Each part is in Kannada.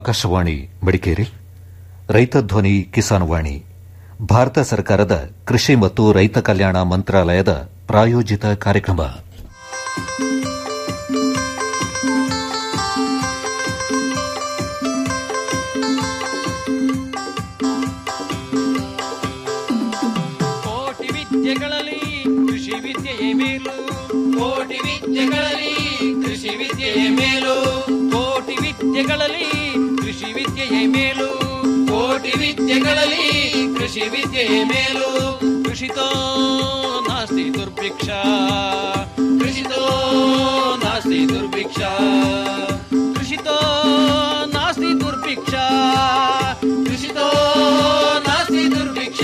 ಆಕಾಶವಾಣಿ ಮಡಿಕೇರಿ ರೈತ ಧ್ವನಿ ಕಿಸಾನ್ ವಾಣಿ ಭಾರತ ಸರ್ಕಾರದ ಕೃಷಿ ಮತ್ತು ರೈತ ಕಲ್ಯಾಣ ಮಂತ್ರಾಲಯದ ಪ್ರಾಯೋಜಿತ ಕಾರ್ಯಕ್ರಮ ಕೋಟಿ ವಿದ್ಯೆಗಳಲ್ಲಿ ಕೃಷಿ ವಿದ್ಯೆಯೇ ಮೇಲು ಕೋಟಿ ವಿದ್ಯೆಗಳಲ್ಲಿ ಕೃಷಿ ವಿದ್ಯೆಯೇ ಮೇಲು ಕೋಟಿ ವಿದ್ಯೆಗಳಲ್ಲಿ ಕೃಷಿ ವಿದ್ಯೆಯೇ ಮೇಲು ಕೋಟಿ ವಿದ್ಯೆಗಳಲ್ಲಿ ಕೃಷಿ ವಿದ್ಯೆಯೇ ಮೇಲು ಕೃಷಿತೋ ನಾಸ್ತಿ ದುರ್ಭಿಕ್ಷ ಕೃಷಿತೋ ನಾಸ್ತಿ ದುರ್ಭಿಕ್ಷ ಕೃಷಿತೋ ನಾಸ್ತಿ ದುರ್ಭಿಕ್ಷ ಕೃಷಿತೋ ನಾಸ್ತಿ ದುರ್ಭಿಕ್ಷ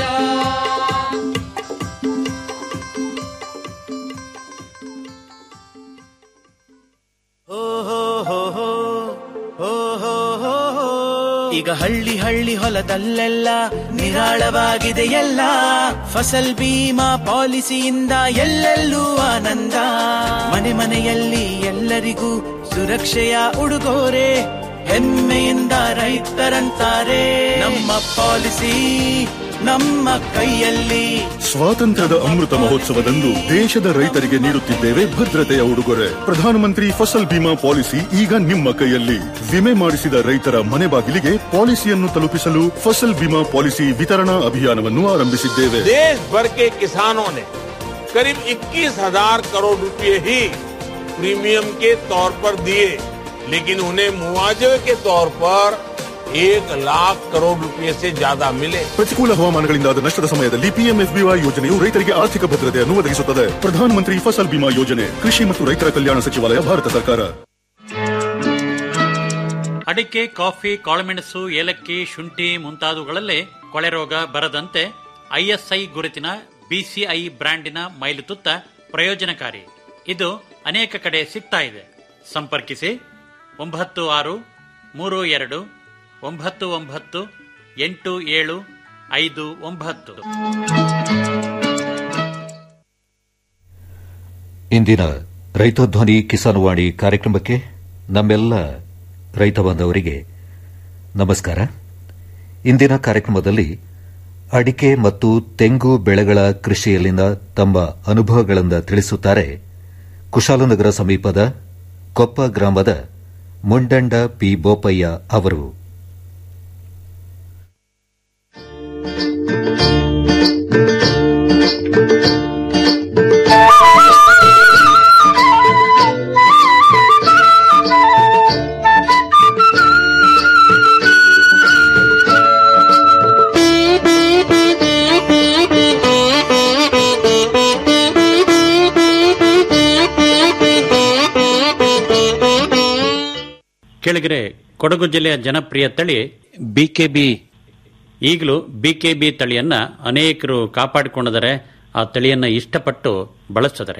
ಈಗ ಹಳ್ಳಿ ಹಳ್ಳಿ ಹೊಲದಲ್ಲೆಲ್ಲ ನಿರಾಳವಾಗಿದೆ ಎಲ್ಲ ಫಸಲ್ ಬೀಮಾ ಪಾಲಿಸಿಯಿಂದ ಎಲ್ಲೆಲ್ಲೂ ಆನಂದ ಮನೆ ಮನೆಯಲ್ಲಿ ಎಲ್ಲರಿಗೂ ಸುರಕ್ಷೆಯ ಉಡುಗೊರೆ ಹೆಮ್ಮೆಯಿಂದ ರೈತರಂತಾರೆ ನಮ್ಮ ಪಾಲಿಸಿ ನಮ್ಮ ಕೈಯಲ್ಲಿ ಸ್ವಾತಂತ್ರ್ಯದ ಅಮೃತ ಮಹೋತ್ಸವದಂದು ದೇಶದ ರೈತರಿಗೆ ನೀಡುತ್ತಿದ್ದೇವೆ ಭದ್ರತೆಯ ಉಡುಗೊರೆ ಪ್ರಧಾನಮಂತ್ರಿ ಫಸಲ್ ಬಿಮಾ ಪಾಲಿಸಿ ಈಗ ನಿಮ್ಮ ಕೈಯಲ್ಲಿ ವಿಮೆ ಮಾಡಿಸಿದ ರೈತರ ಮನೆ ಬಾಗಿಲಿಗೆ ಪಾಲಿಸಿಯನ್ನು ತಲುಪಿಸಲು ಫಸಲ್ ಬಿಮಾ ಪಾಲಿಸಿ ವಿತರಣಾ ಅಭಿಯಾನವನ್ನು ಆರಂಭಿಸಿದ್ದೇವೆ देश भर के किसानों ने करीब 21,000 करोड़ रुपए ही प्रीमियम के तौर पर दिए लेकिन उन्हें मुआवजे के तौर पर एक लाख करोड़ रुपए से ज्यादा मिले ಪ್ರತಿಕೂಲ ಹವಾಮಾನಗಳಿಂದಾದ ನಷ್ಟದ ಸಮಯದಲ್ಲಿ ಪಿಎಂಎಫ್ಬಿವೈ ಯೋಜನೆಯು ರೈತರಿಗೆ ಆರ್ಥಿಕ ಭದ್ರತೆಯನ್ನು ಒದಗಿಸುತ್ತದೆ ಪ್ರಧಾನಮಂತ್ರಿ ಫಸಲ್ ಬಿಮಾ ಯೋಜನೆ ಕೃಷಿ ಮತ್ತು ರೈತರ ಕಲ್ಯಾಣ ಸಚಿವಾಲಯ ಭಾರತ ಸರ್ಕಾರ ಅಡಿಕೆ ಕಾಫಿ ಕಾಳುಮೆಣಸು ಏಲಕ್ಕಿ ಶುಂಠಿ ಮುಂತಾದವುಗಳಲ್ಲೇ ಕೊಳೆ ರೋಗ ಬರದಂತೆ ಐಎಸ್ಐ ಗುರುತಿನ ಬಿಸಿಐ ಬ್ರ್ಯಾಂಡಿನ ಮೈಲುತುತ್ತ ಪ್ರಯೋಜನಕಾರಿ ಇದು ಅನೇಕ ಕಡೆ ಸಿಗ್ತಾ ಇದೆ ಸಂಪರ್ಕಿಸಿ ಒಂಬತ್ತು ಆರು ಮೂರು ಎರಡು ಒಂಬತ್ತು ಒಂಬತ್ತು ಎಂಟು ಏಳು ಐದು ಒಂಬತ್ತು ಇಂದಿನ ರೈತ ಧ್ವನಿ ಕಿಸಾನ್ ವಾಣಿ ಕಾರ್ಯಕ್ರಮಕ್ಕೆ ನಮ್ಮೆಲ್ಲ ರೈತ ಬಾಂಧವರಿಗೆ ನಮಸ್ಕಾರ ಇಂದಿನ ಕಾರ್ಯಕ್ರಮದಲ್ಲಿ ಅಡಿಕೆ ಮತ್ತು ತೆಂಗು ಬೆಳೆಗಳ ಕೃಷಿಯಲ್ಲಿನ ತಮ್ಮ ಅನುಭವಗಳನ್ನು ತಿಳಿಸುತ್ತಾರೆ ಕುಶಾಲನಗರ ಸಮೀಪದ ಕೊಪ್ಪ ಗ್ರಾಮದ ಮುಂಡಂಡ ಪಿ ಬೋಪಯ್ಯ ಅವರು ಕೆಳಗರೆ ಕೊಡಗು ಜಿಲ್ಲೆಯ ಜನಪ್ರಿಯ ತಳಿ ಬಿಕೆಬಿ ಈಗಲೂ ಬಿಕೆಬಿ ತಳಿಯನ್ನ ಅನೇಕರು ಕಾಪಾಡಿಕೊಂಡಿದ್ದಾರೆ ಆ ತಳಿಯನ್ನ ಇಷ್ಟಪಟ್ಟು ಬಳಸಿದ್ದಾರೆ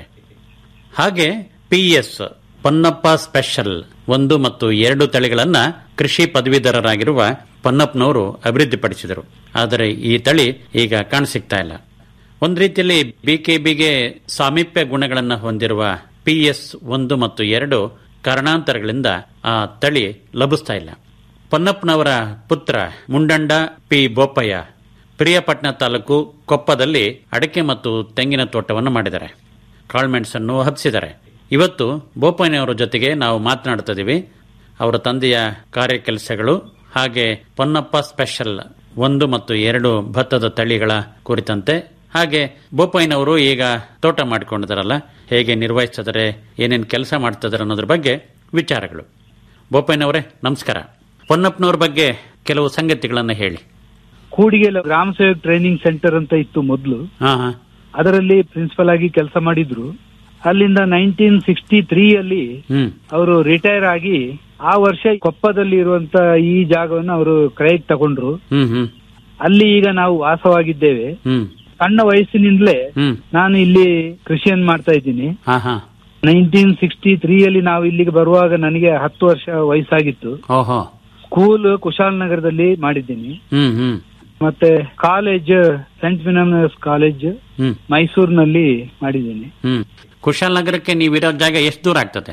ಹಾಗೆ ಪಿಎಸ್ ಪೊನ್ನಪ್ಪ ಸ್ಪೆಷಲ್ ಒಂದು ಮತ್ತು ಎರಡು ತಳಿಗಳನ್ನ ಕೃಷಿ ಪದವೀಧರರಾಗಿರುವ ಪೊನ್ನಪ್ಪನವರು ಅಭಿವೃದ್ಧಿಪಡಿಸಿದರು ಆದರೆ ಈ ತಳಿ ಈಗ ಕಾಣಸಿಗ್ತಾ ಇಲ್ಲ ಒಂದು ರೀತಿಯಲ್ಲಿ ಬಿಕೆಬಿಗೆ ಸಾಮೀಪ್ಯ ಗುಣಗಳನ್ನು ಹೊಂದಿರುವ ಪಿಎಸ್ ಒಂದು ಮತ್ತು ಎರಡು ಕಾರಣಾಂತರಗಳಿಂದ ಆ ತಳಿ ಲಭಿಸ್ತಾ ಇಲ್ಲ ಪೊನ್ನಪ್ಪನವರ ಪುತ್ರ ಮುಂಡಂಡ ಪಿ ಬೋಪಯ್ಯ ಪ್ರಿಯಪಟ್ಟಣ ತಾಲೂಕು ಕೊಪ್ಪದಲ್ಲಿ ಅಡಕೆ ಮತ್ತು ತೆಂಗಿನ ತೋಟವನ್ನು ಮಾಡಿದ್ದಾರೆ ಕಾಳ್ಮೆಣಸನ್ನು ಹಬ್ಸಿದ್ದಾರೆ ಇವತ್ತು ಬೋಪಯ್ಯನವರ ಜೊತೆಗೆ ನಾವು ಮಾತನಾಡ್ತಿದ್ದೀವಿ ಅವರ ತಂದೆಯ ಕಾರ್ಯ ಕೆಲಸಗಳು ಹಾಗೆ ಪೊನ್ನಪ್ಪ ಸ್ಪೆಷಲ್ ಒಂದು ಮತ್ತು ಎರಡು ಭತ್ತದ ತಳಿಗಳ ಕುರಿತಂತೆ ಹಾಗೆ ಬೋಪಯ್ಯನವರು ಈಗ ತೋಟ ಮಾಡಿಕೊಂಡಿದ್ದಾರಲ್ಲ ಹೇಗೆ ನಿರ್ವಹಿಸ್ತಿದ್ದಾರೆ ಏನೇನು ಕೆಲಸ ಮಾಡ್ತಿದ್ದಾರೆ ಅನ್ನೋದ್ರ ಬಗ್ಗೆ ವಿಚಾರಗಳು ಬೋಪಯ್ಯನವರೇ ನಮಸ್ಕಾರ ಪೊನ್ನಪ್ಪನವ್ರ ಬಗ್ಗೆ ಕೆಲವು ಸಂಗತಿಗಳನ್ನು ಹೇಳಿ ಕೂಡಿಗೆಲ್ಲ ಗ್ರಾಮ ಸೇವಕ್ ಟ್ರೈನಿಂಗ್ ಸೆಂಟರ್ ಅಂತ ಇತ್ತು ಮೊದಲು ಹಾ ಹಾ ಅದರಲ್ಲಿ ಪ್ರಿನ್ಸಿಪಲ್ ಆಗಿ ಕೆಲಸ ಮಾಡಿದ್ರು ಅಲ್ಲಿಂದ ನೈನ್ಟೀನ್ ಸಿಕ್ಸ್ಟಿ ತ್ರೀ ಅಲ್ಲಿ ಹ್ಮ್ ಅವರು ರಿಟೈರ್ ಆಗಿ ಆ ವರ್ಷ ಕೊಪ್ಪದಲ್ಲಿ ಇರುವಂತ ಈ ಜಾಗವನ್ನು ಅವರು ಕ್ರಯಕ್ಕೆ ತಗೊಂಡ್ರು ಹ್ಮ್ ಹ್ಮ್ ಅಲ್ಲಿ ಈಗ ನಾವು ವಾಸವಾಗಿದ್ದೇವೆ ಹ್ಮ್ ಸಣ್ಣ ವಯಸ್ಸಿನಿಂದಲೇ ಹ್ಮ್ ನಾನು ಇಲ್ಲಿ ಕೃಷಿಯನ್ನು ಮಾಡ್ತಾ ಇದ್ದೀನಿ ಹಾ ಹಾ ನೈನ್ಟೀನ್ ಸಿಕ್ಸ್ಟಿ ತ್ರೀ ಅಲ್ಲಿ ನಾವು ಇಲ್ಲಿಗೆ ಬರುವಾಗ ನನಗೆ ಹತ್ತು ವರ್ಷ ವಯಸ್ಸಾಗಿತ್ತು ಓಹೋ ಸ್ಕೂಲ್ ಕುಶಾಲನಗರದಲ್ಲಿ ಮಾಡಿದ್ದೀನಿ ಹ್ಮ್ ಹ್ಮ್ ಮತ್ತೆ ಕಾಲೇಜ್ ಸೆಂಟ್ ಫಿನಾಮಿನಸ್ ಕಾಲೇಜ್ ಹ್ಮ್ ಮೈಸೂರಿನಲ್ಲಿ ಮಾಡಿದ್ದೀನಿ ಹ್ಮ್ ಕುಶಾಲನಗರಕ್ಕೆ ನೀವಿರೋ ಜಾಗ ಎಷ್ಟು ದೂರ ಆಗ್ತದೆ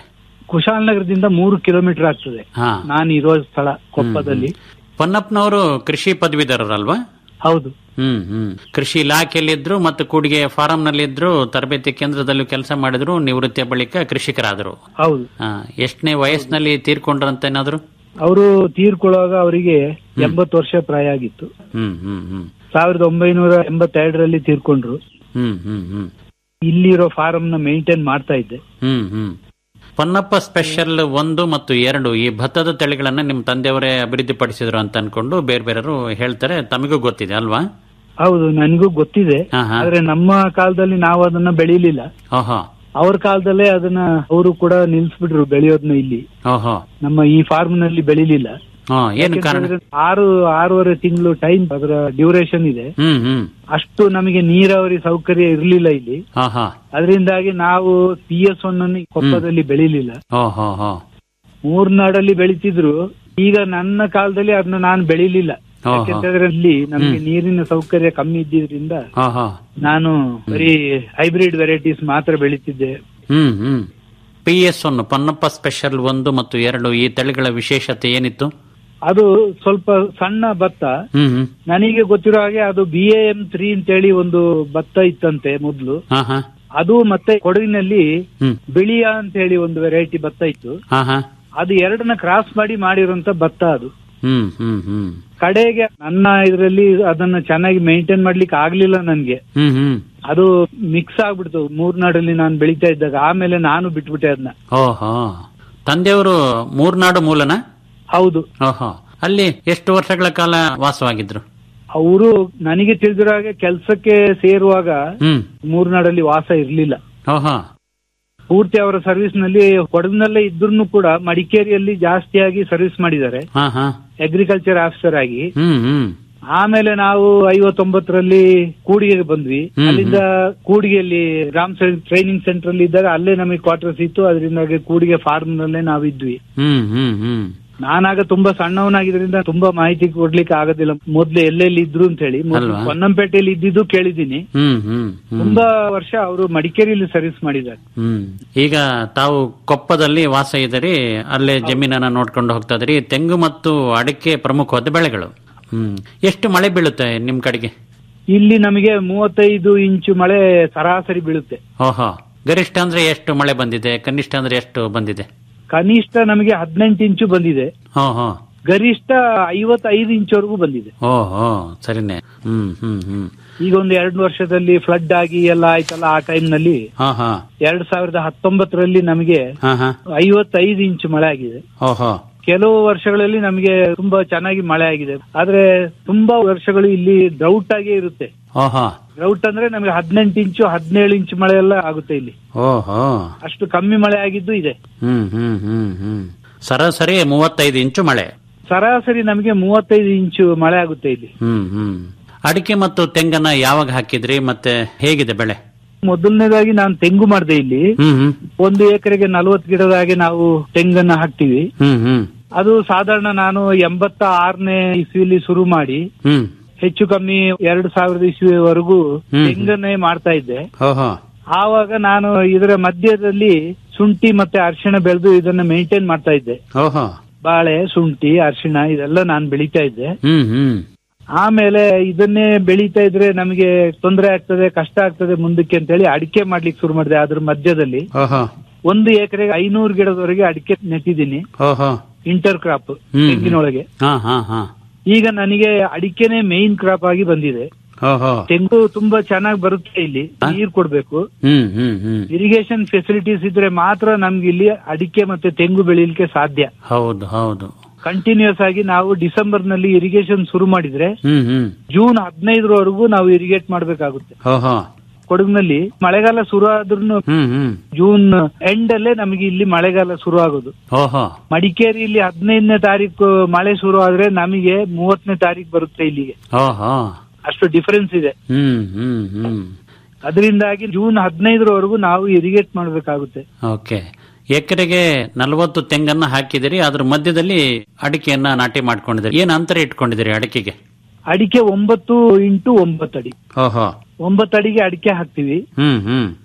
ಕುಶಾಲನಗರದಿಂದ ಮೂರು ಕಿಲೋಮೀಟರ್ ಆಗ್ತದೆ ಹಾ ನಾನು ಇರೋ ಸ್ಥಳ ಕೊಪ್ಪದಲ್ಲಿ ಪೊನ್ನಪ್ಪನವರು ಕೃಷಿ ಪದವೀಧರರಲ್ವಾ ಹೌದು ಹ್ಮ್ ಹ್ಮ್ ಕೃಷಿ ಇಲಾಖೆಯಲ್ಲಿದ್ರು ಮತ್ತು ಕೂಡಿಗೆ ಫಾರಂನಲ್ಲಿದ್ರು ತರಬೇತಿ ಕೇಂದ್ರದಲ್ಲೂ ಕೆಲಸ ಮಾಡಿದ್ರು ನಿವೃತ್ತಿಯ ಬಳಿಕ ಕೃಷಿಕರಾದರು ಹೌದು ಆ, ಎಷ್ಟನೇ ವಯಸ್ಸಿನಲ್ಲಿ ತೀರ್ಕೊಂಡ್ರಂತ ಏನಾದ್ರು ಅವರು ತೀರ್ಕೊಳ್ಳುವಾಗ ಅವರಿಗೆ ಎಂಬತ್ತು ವರ್ಷ ಪ್ರಾಯ ಆಗಿತ್ತು ಹ್ಮ್ ಹ್ಮ್ ಹ್ಮ್ ಸಾವಿರದ ಒಂಬೈನೂರ ಎಂಬತ್ತೆರಡರಲ್ಲಿ ತೀರ್ಕೊಂಡ್ರು ಹ್ಮ್ ಹ್ಮ್ ಹ್ಮ್ ಇಲ್ಲಿರೋ ಫಾರಂ ನ ಮೇಂಟೈನ್ ಮಾಡ್ತಾ ಇದ್ದೆ ಹ್ಮ್ ಹ್ಮ್ ಪೊನ್ನಪ್ಪ ಸ್ಪೆಷಲ್ ಒಂದು ಮತ್ತು ಎರಡು ಈ ಭತ್ತದ ತಳಿಗಳನ್ನ ನಿಮ್ಮ ತಂದೆಯವರೇ ಅಭಿವೃದ್ಧಿಪಡಿಸಿದ್ರು ಅಂತ ಅನ್ಕೊಂಡು ಬೇರೆ ಬೇರೆಯವರು ಹೇಳ್ತಾರೆ ತಮಗೂ ಗೊತ್ತಿದೆ ಅಲ್ವಾ ಹೌದು ನನಗೂ ಗೊತ್ತಿದೆ ಹಾ, ಹಾ. ಆದ್ರೆ ನಮ್ಮ ಕಾಲದಲ್ಲಿ ನಾವು ಅದನ್ನ ಬೆಳೀಲಿಲ್ಲ ಓಹೋ ಅವ್ರ ಕಾಲದಲ್ಲೇ ಅದನ್ನ ಅವರು ಕೂಡ ನಿಲ್ಸ್ಬಿಟ್ರು ಬೆಳೆಯೋದನ್ನ ಇಲ್ಲಿ ಓಹೋ ನಮ್ಮ ಈ ಫಾರ್ಮ್ ನಲ್ಲಿ ಬೆಳಿಲಿಲ್ಲ ಹಾ ಏನು ಕಾರಣ ಯಾಕೆಂತಂದ್ರೆ ಆರು ಆರೂವರೆ ತಿಂಗಳು ಟೈಮ್ ಅದರ ಡ್ಯೂರೇಷನ್ ಇದೆ ಹ್ಮ್ ಹ್ಮ್ ಅಷ್ಟು ನಮಗೆ ನೀರಾವರಿ ಸೌಕರ್ಯ ಇರಲಿಲ್ಲ ಇಲ್ಲಿ ಹಾ ಹಾ ಅದರಿಂದಾಗಿ ನಾವು ಪಿ ಎಸ್ ಒನ್ ಅನ್ನು ಕೊಪ್ಪದಲ್ಲಿ ಬೆಳಿಲಿಲ್ಲ ಓಹೋ ಹೋ ಮೂರ್ನಾಡಲ್ಲಿ ಬೆಳಿತಿದ್ರು ಈಗ ನನ್ನ ಕಾಲದಲ್ಲಿ ಅದನ್ನ ನಾನು ಬೆಳಿಲಿಲ್ಲ ಓಹೋ. ಯಾಕೆಂತಂದ್ರೆ ಇಲ್ಲಿ ನಮಗೆ ನೀರಿನ ಸೌಕರ್ಯ ಕಮ್ಮಿ ಇದ್ದಿದ್ರಿಂದ ಹಾ ಹಾ ನಾನು ಬರೀ ಹೈಬ್ರಿಡ್ ವೆರೈಟೀಸ್ ಮಾತ್ರ ಬೆಳಿತಿದ್ದೆ ಹ್ಮ್ ಹ್ಮ್ P S one Ponnappa special ಒಂದು ಮತ್ತು ಎರಡು ಈ ತಳಿಗಳ ವಿಶೇಷತೆ ಏನಿತ್ತು ಅದು ಸ್ವಲ್ಪ ಸಣ್ಣ ಭತ್ತ ಹ್ಮ್ ಹ್ಮ್ ನನಗೆ ಗೊತ್ತಿರೋ ಹಾಗೆ ಅದು ಬಿ ಎಂ ತ್ರೀ ಅಂತೇಳಿ ಒಂದು ಭತ್ತ ಇತ್ತಂತೆ ಮೊದ್ಲು ಹಾ ಹಾ ಅದು ಮತ್ತೆ ಕೊಡಗಿನಲ್ಲಿ ಹ್ಮ್ ಬಿಳಿಯ ಅಂತ ಹೇಳಿ ಒಂದು ವೆರೈಟಿ ಭತ್ತ ಇತ್ತು ಹಾ ಹಾ ಅದು ಎರಡನ್ನ ಕ್ರಾಸ್ ಮಾಡಿ ಮಾಡಿರುವಂತ ಭತ್ತ ಅದು ಹ್ಮ್ ಹ್ಮ್ ಹ್ಮ್ ಕಡೆಗೆ ನನ್ನ ಇದರಲ್ಲಿ ಅದನ್ನ ಚೆನ್ನಾಗಿ ಮೇಂಟೈನ್ ಮಾಡ್ಲಿಕ್ಕೆ ಆಗ್ಲಿಲ್ಲ ನನ್ಗೆ ಹ್ಮ್ ಹ್ಮ್ ಅದು ಮಿಕ್ಸ್ ಆಗ್ಬಿಡ್ತು ಮೂರ್ನಾಡಲ್ಲಿ ನಾನು ಬೆಳಿತಾ ಇದ್ದಾಗ ಆಮೇಲೆ ನಾನು ಬಿಟ್ಬಿಟ್ಟೆ ಅದನ್ನ ಓಹೋ ತಂದೆಯವರು ಮೂರ್ನಾಡು ಮೂಲನ ಹೌದು ಓಹೋ ಅಲ್ಲಿ ಎಷ್ಟು ವರ್ಷಗಳ ಕಾಲ ವಾಸವಾಗಿದ್ರು ಅವರು ನನಗೆ ತಿಳಿದಿರೋ ಹಾಗೆ ಕೆಲ್ಸಕ್ಕೆ ಸೇರುವಾಗ ಹ್ಮ್ ಮೂರ್ನಾಡಲ್ಲಿ ವಾಸ ಇರ್ಲಿಲ್ಲ ಓಹೋ ಪೂರ್ತಿ ಅವರ ಸರ್ವಿಸ್ ನಲ್ಲಿ ಕೊಡಗಿನಲ್ಲೇ ಇದ್ರೂ ಕೂಡ ಮಡಿಕೇರಿಯಲ್ಲಿ ಜಾಸ್ತಿಯಾಗಿ ಸರ್ವಿಸ್ ಮಾಡಿದ್ದಾರೆ ಹಾ ಹಾ ಅಗ್ರಿಕಲ್ಚರ್ ಆಫೀಸರ್ ಆಗಿ ಹ್ಮ್ ಹ್ಮ್ ಆಮೇಲೆ ನಾವು ಐವತ್ತೊಂಬತ್ತರಲ್ಲಿ ಕೂಡಿಗೆಗೆ ಬಂದ್ವಿ ಹ್ಮ್, ಅಲ್ಲಿಂದ ಕೂಡಿಗೆಯಲ್ಲಿ ರಾಮ್ ಟ್ರೈನಿಂಗ್ ಸೆಂಟರ್ ಅಲ್ಲಿ ಇದ್ದಾಗ ಅಲ್ಲೇ ನಮಗೆ ಕ್ವಾರ್ಟರ್ಸ್ ಇತ್ತು ಅದರಿಂದಾಗಿ ಕೂಡಿಗೆ ಫಾರ್ಮ್ ನಲ್ಲೇ ನಾವಿದ್ವಿ ಹ್ಮ್ ಹ್ಮ್ ಹ್ಮ್ ನಾನಾಗ ತುಂಬಾ ಸಣ್ಣವನಾಗಿದ್ರಿಂದ ತುಂಬಾ ಮಾಹಿತಿ ಕೊಡ್ಲಿಕ್ಕೆ ಆಗೋದಿಲ್ಲ ಮೊದ್ಲು ಎಲ್ಲೆಲ್ಲಿ ಇದ್ರು ಅಂತ ಹೇಳಿ ಮೊದ್ಲು ಅಲ್ವಾ? ಪೊನ್ನಂಪೇಟೆಯಲ್ಲಿ ಇದ್ದಿದ್ದು ಕೇಳಿದ್ದೀನಿ ಹ್ಮ್ ಹ್ಮ್ ಹ್ಮ್ ತುಂಬಾ ವರ್ಷ ಅವರು ಮಡಿಕೇರಿಯಲ್ಲಿ ಸರ್ವಿಸ್ ಮಾಡಿದ್ದಾರೆ ಹ್ಮ್ ಈಗ ತಾವು ಕೊಪ್ಪದಲ್ಲಿ ವಾಸ ಇದ್ದೀರಿ ಅಲ್ಲೇ ಜಮೀನನ್ನ ನೋಡ್ಕೊಂಡು ಹೋಗ್ತಾ ಇದ್ರಿ ತೆಂಗು ಮತ್ತು ಅಡಿಕೆ ಪ್ರಮುಖವಾದ ಬೆಳೆಗಳು ಹ್ಮ್ ಎಷ್ಟು ಮಳೆ ಬೀಳುತ್ತೆ ನಿಮ್ ಕಡೆಗೆ ಇಲ್ಲಿ ನಮಗೆ ಮೂವತ್ತೈದು ಇಂಚು ಮಳೆ ಸರಾಸರಿ ಬೀಳುತ್ತೆ ಓಹೋ ಗರಿಷ್ಠ ಅಂದ್ರೆ ಎಷ್ಟು ಮಳೆ ಬಂದಿದೆ ಕನಿಷ್ಠ ಅಂದ್ರೆ ಎಷ್ಟು ಬಂದಿದೆ ಕನಿಷ್ಠ ನಮಗೆ ಹದಿನೆಂಟು ಇಂಚು ಬಂದಿದೆ ಹೋ ಹೋ ಗರಿಷ್ಠ ಐವತ್ತೈದು ಇಂಚುವರೆಗೂ ಬಂದಿದೆ ಓಹೋ ಸರಿನೆ ಹ್ಮ್ ಹ್ಮ್ ಹ್ಮ್ ಈಗ ಒಂದು ಎರಡು ವರ್ಷದಲ್ಲಿ ಫ್ಲಡ್ ಆಗಿ ಎಲ್ಲ ಆಯ್ತಲ್ಲ ಆ ಟೈಮ್ ನಲ್ಲಿ ಹಾ ಹಾ ಎರಡ್ ಸಾವಿರದ ಹತ್ತೊಂಬತ್ತರಲ್ಲಿ ನಮಗೆ ಹಾ ಹಾ ಐವತ್ತೈದು ಇಂಚು ಮಳೆ ಆಗಿದೆ ಓಹೋ ಕೆಲವು ವರ್ಷಗಳಲ್ಲಿ ನಮಗೆ ತುಂಬಾ ಚೆನ್ನಾಗಿ ಮಳೆ ಆಗಿದೆ ಆದ್ರೆ ತುಂಬಾ ವರ್ಷಗಳು ಇಲ್ಲಿ ಡ್ರೌಟ್ ಆಗೇ ಇರುತ್ತೆ ಓಹೋ ಡ್ರೌಟ್ ಅಂದ್ರೆ ನಮಗೆ ಹದಿನೆಂಟು ಇಂಚು ಹದಿನೇಳು ಇಂಚು ಮಳೆ ಎಲ್ಲ ಆಗುತ್ತೆ ಇಲ್ಲಿ ಓಹೋ ಅಷ್ಟು ಕಮ್ಮಿ ಮಳೆ ಆಗಿದ್ದು ಇದೆ ಹ್ಮ್ ಹ್ಮ್ ಹ್ಮ್ ಹ್ಮ್ ಸರಾಸರಿ ಮೂವತ್ತೈದು ಇಂಚು ಮಳೆ ಸರಾಸರಿ ನಮಗೆ ಮೂವತ್ತೈದು ಇಂಚು ಮಳೆ ಆಗುತ್ತೆ ಇಲ್ಲಿ ಹ್ಮ್ ಹ್ಮ್ ಅಡಿಕೆ ಮತ್ತು ತೆಂಗನ್ನ ಯಾವಾಗ ಹಾಕಿದ್ರಿ ಮತ್ತೆ ಹೇಗಿದೆ ಬೆಳೆ ಮೊದಲನೇದಾಗಿ ನಾನು ತೆಂಗು ಮಾಡಿದೆ ಇಲ್ಲಿ ಹ್ಮ್ ಹ್ಮ್ ಒಂದು ಎಕರೆಗೆ ನಲವತ್ತು ಗಿಡದ ಹಾಗೆ ನಾವು ತೆಂಗನ್ನ ಹಾಕ್ತಿವಿ ಹ್ಮ್ ಹ್ಮ್ ಅದು ಸಾಧಾರಣ ನಾನು ಎಂಬತ್ತ ಆರನೇ ಇಸ್ವಿಲಿ ಶುರು ಮಾಡಿ ಹ್ಮ್ ಹೆಚ್ಚು ಕಮ್ಮಿ ಎರಡು ಸಾವಿರದ ಇಸ್ವಿವರೆಗೂ ಹ್ಮ್. ತೆಂಗನ್ನೇ ಮಾಡ್ತಾ ಇದ್ದೆ ಓಹೋ ಆವಾಗ ನಾನು ಇದರ ಮಧ್ಯದಲ್ಲಿ ಶುಂಠಿ ಮತ್ತೆ ಅರಿಶಿಣ ಬೆಳೆದು ಇದನ್ನ ಮೇಂಟೈನ್ ಮಾಡ್ತಾ ಇದ್ದೆ ಓಹೋ ಬಾಳೆ ಶುಂಠಿ ಅರಿಶಿಣ ಇದೆಲ್ಲ ನಾನು ಬೆಳೀತಾ ಇದ್ದೆ ಹ್ಮ್ ಹ್ಮ್ ಆಮೇಲೆ ಇದನ್ನೇ ಬೆಳೀತಾ ಇದ್ರೆ ನಮಗೆ ತೊಂದರೆ ಆಗ್ತದೆ ಕಷ್ಟ ಆಗ್ತದೆ ಮುಂದಕ್ಕೆ ಅಂತ ಹೇಳಿ ಅಡಿಕೆ ಮಾಡ್ಲಿಕ್ಕೆ ಶುರು ಮಾಡಿದೆ ಅದ್ರ ಮಧ್ಯದಲ್ಲಿ ಓಹೋ ಒಂದು ಎಕರೆಗೆ ಐನೂರು ಗಿಡದವರೆಗೆ ಅಡಿಕೆ ನೆಟ್ಟಿದ್ದೀನಿ ಓಹೋ ಇಂಟರ್ ಕ್ರಾಪ್ ಹ್ಮ್. ತೆಂಗಿನೊಳಗೆ ಹಾ ಹಾ ಹಾ ಈಗ ನನಗೆ ಅಡಿಕೆನೆ ಮೇನ್ ಕ್ರಾಪ್ ಆಗಿ ಬಂದಿದೆ ಓಹೋ ತೆಂಗು ತುಂಬಾ ಚೆನ್ನಾಗಿ ಬರುತ್ತೆ ಇಲ್ಲಿ ನೀರ್ ಕೊಡ್ಬೇಕು ಹ್ಮ್ ಹ್ಮ್ ಹ್ಮ್ ಇರಿಗೇಷನ್ ಫೆಸಿಲಿಟೀಸ್ ಇದ್ರೆ ಮಾತ್ರ ನಮ್ಗೆ ಇಲ್ಲಿ ಅಡಿಕೆ ಮತ್ತೆ ತೆಂಗು ಬೆಳೀಲಿಕ್ಕೆ ಸಾಧ್ಯ ಹೌದು ಹೌದು ಕಂಟಿನ್ಯೂಸ್ ಆಗಿ ನಾವು ಡಿಸೆಂಬರ್ ನಲ್ಲಿ ಇರಿಗೇಷನ್ ಶುರು ಮಾಡಿದ್ರೆ ಹ್ಮ್ ಹ್ಮ್ ಜೂನ್ ಹದಿನೈದರವರೆಗೂ ನಾವು ಇರಿಗೇಟ್ ಮಾಡ್ಬೇಕಾಗುತ್ತೆ ಓಹೋ ಕೊಡಗಿನಲ್ಲಿ ಮಳೆಗಾಲ ಶುರು ಆದ್ರೂ ಹ್ಮ್ ಹ್ಮ್ ಜೂನ್ ಎಂಡ್ ಅಲ್ಲೇ ನಮಗೆ ಇಲ್ಲಿ ಮಳೆಗಾಲ ಶುರು ಆಗೋದು ಓಹೋ ಮಡಿಕೇರಿಯಲ್ಲಿ ಹದಿನೈದನೇ ತಾರೀಕು ಮಳೆ ಶುರು ಆದ್ರೆ ನಮಗೆ ಮೂವತ್ತನೇ ತಾರೀಕು ಬರುತ್ತೆ ಇಲ್ಲಿಗೆ ಓಹೋ ಅಷ್ಟು ಡಿಫರೆನ್ಸ್ ಇದೆ ಹ್ಮ್ ಹ್ಮ್ ಹ್ಮ್ ಅದರಿಂದಾಗಿ ಜೂನ್ ಹದಿನೈದರವರೆಗೂ ನಾವು ಇರಿಗೇಟ್ ಮಾಡಬೇಕಾಗುತ್ತೆ ಓಕೆ ಎಕರೆಗೆ ನಲವತ್ತು ತೆಂಗನ್ನ ಹಾಕಿದಿರಿ ಅದ್ರ ಮಧ್ಯದಲ್ಲಿ ಅಡಿಕೆಯನ್ನ ನಾಟಿ ಮಾಡ್ಕೊಂಡಿದ್ದೀರಿ ಏನ್ ಅಂತರ ಇಟ್ಕೊಂಡಿದ್ದೀರಿ ಅಡಿಕೆಗೆ ಅಡಿಕೆ ಒಂಬತ್ತು ಇಂಟು ಒಂಬತ್ತು ಅಡಿ ಓಹೋ ಒಂಬತ್ತು ಅಡಿಗೆ ಅಡಿಕೆ ಹಾಕ್ತಿವಿ ಹ್ಮ್ ಹ್ಮ್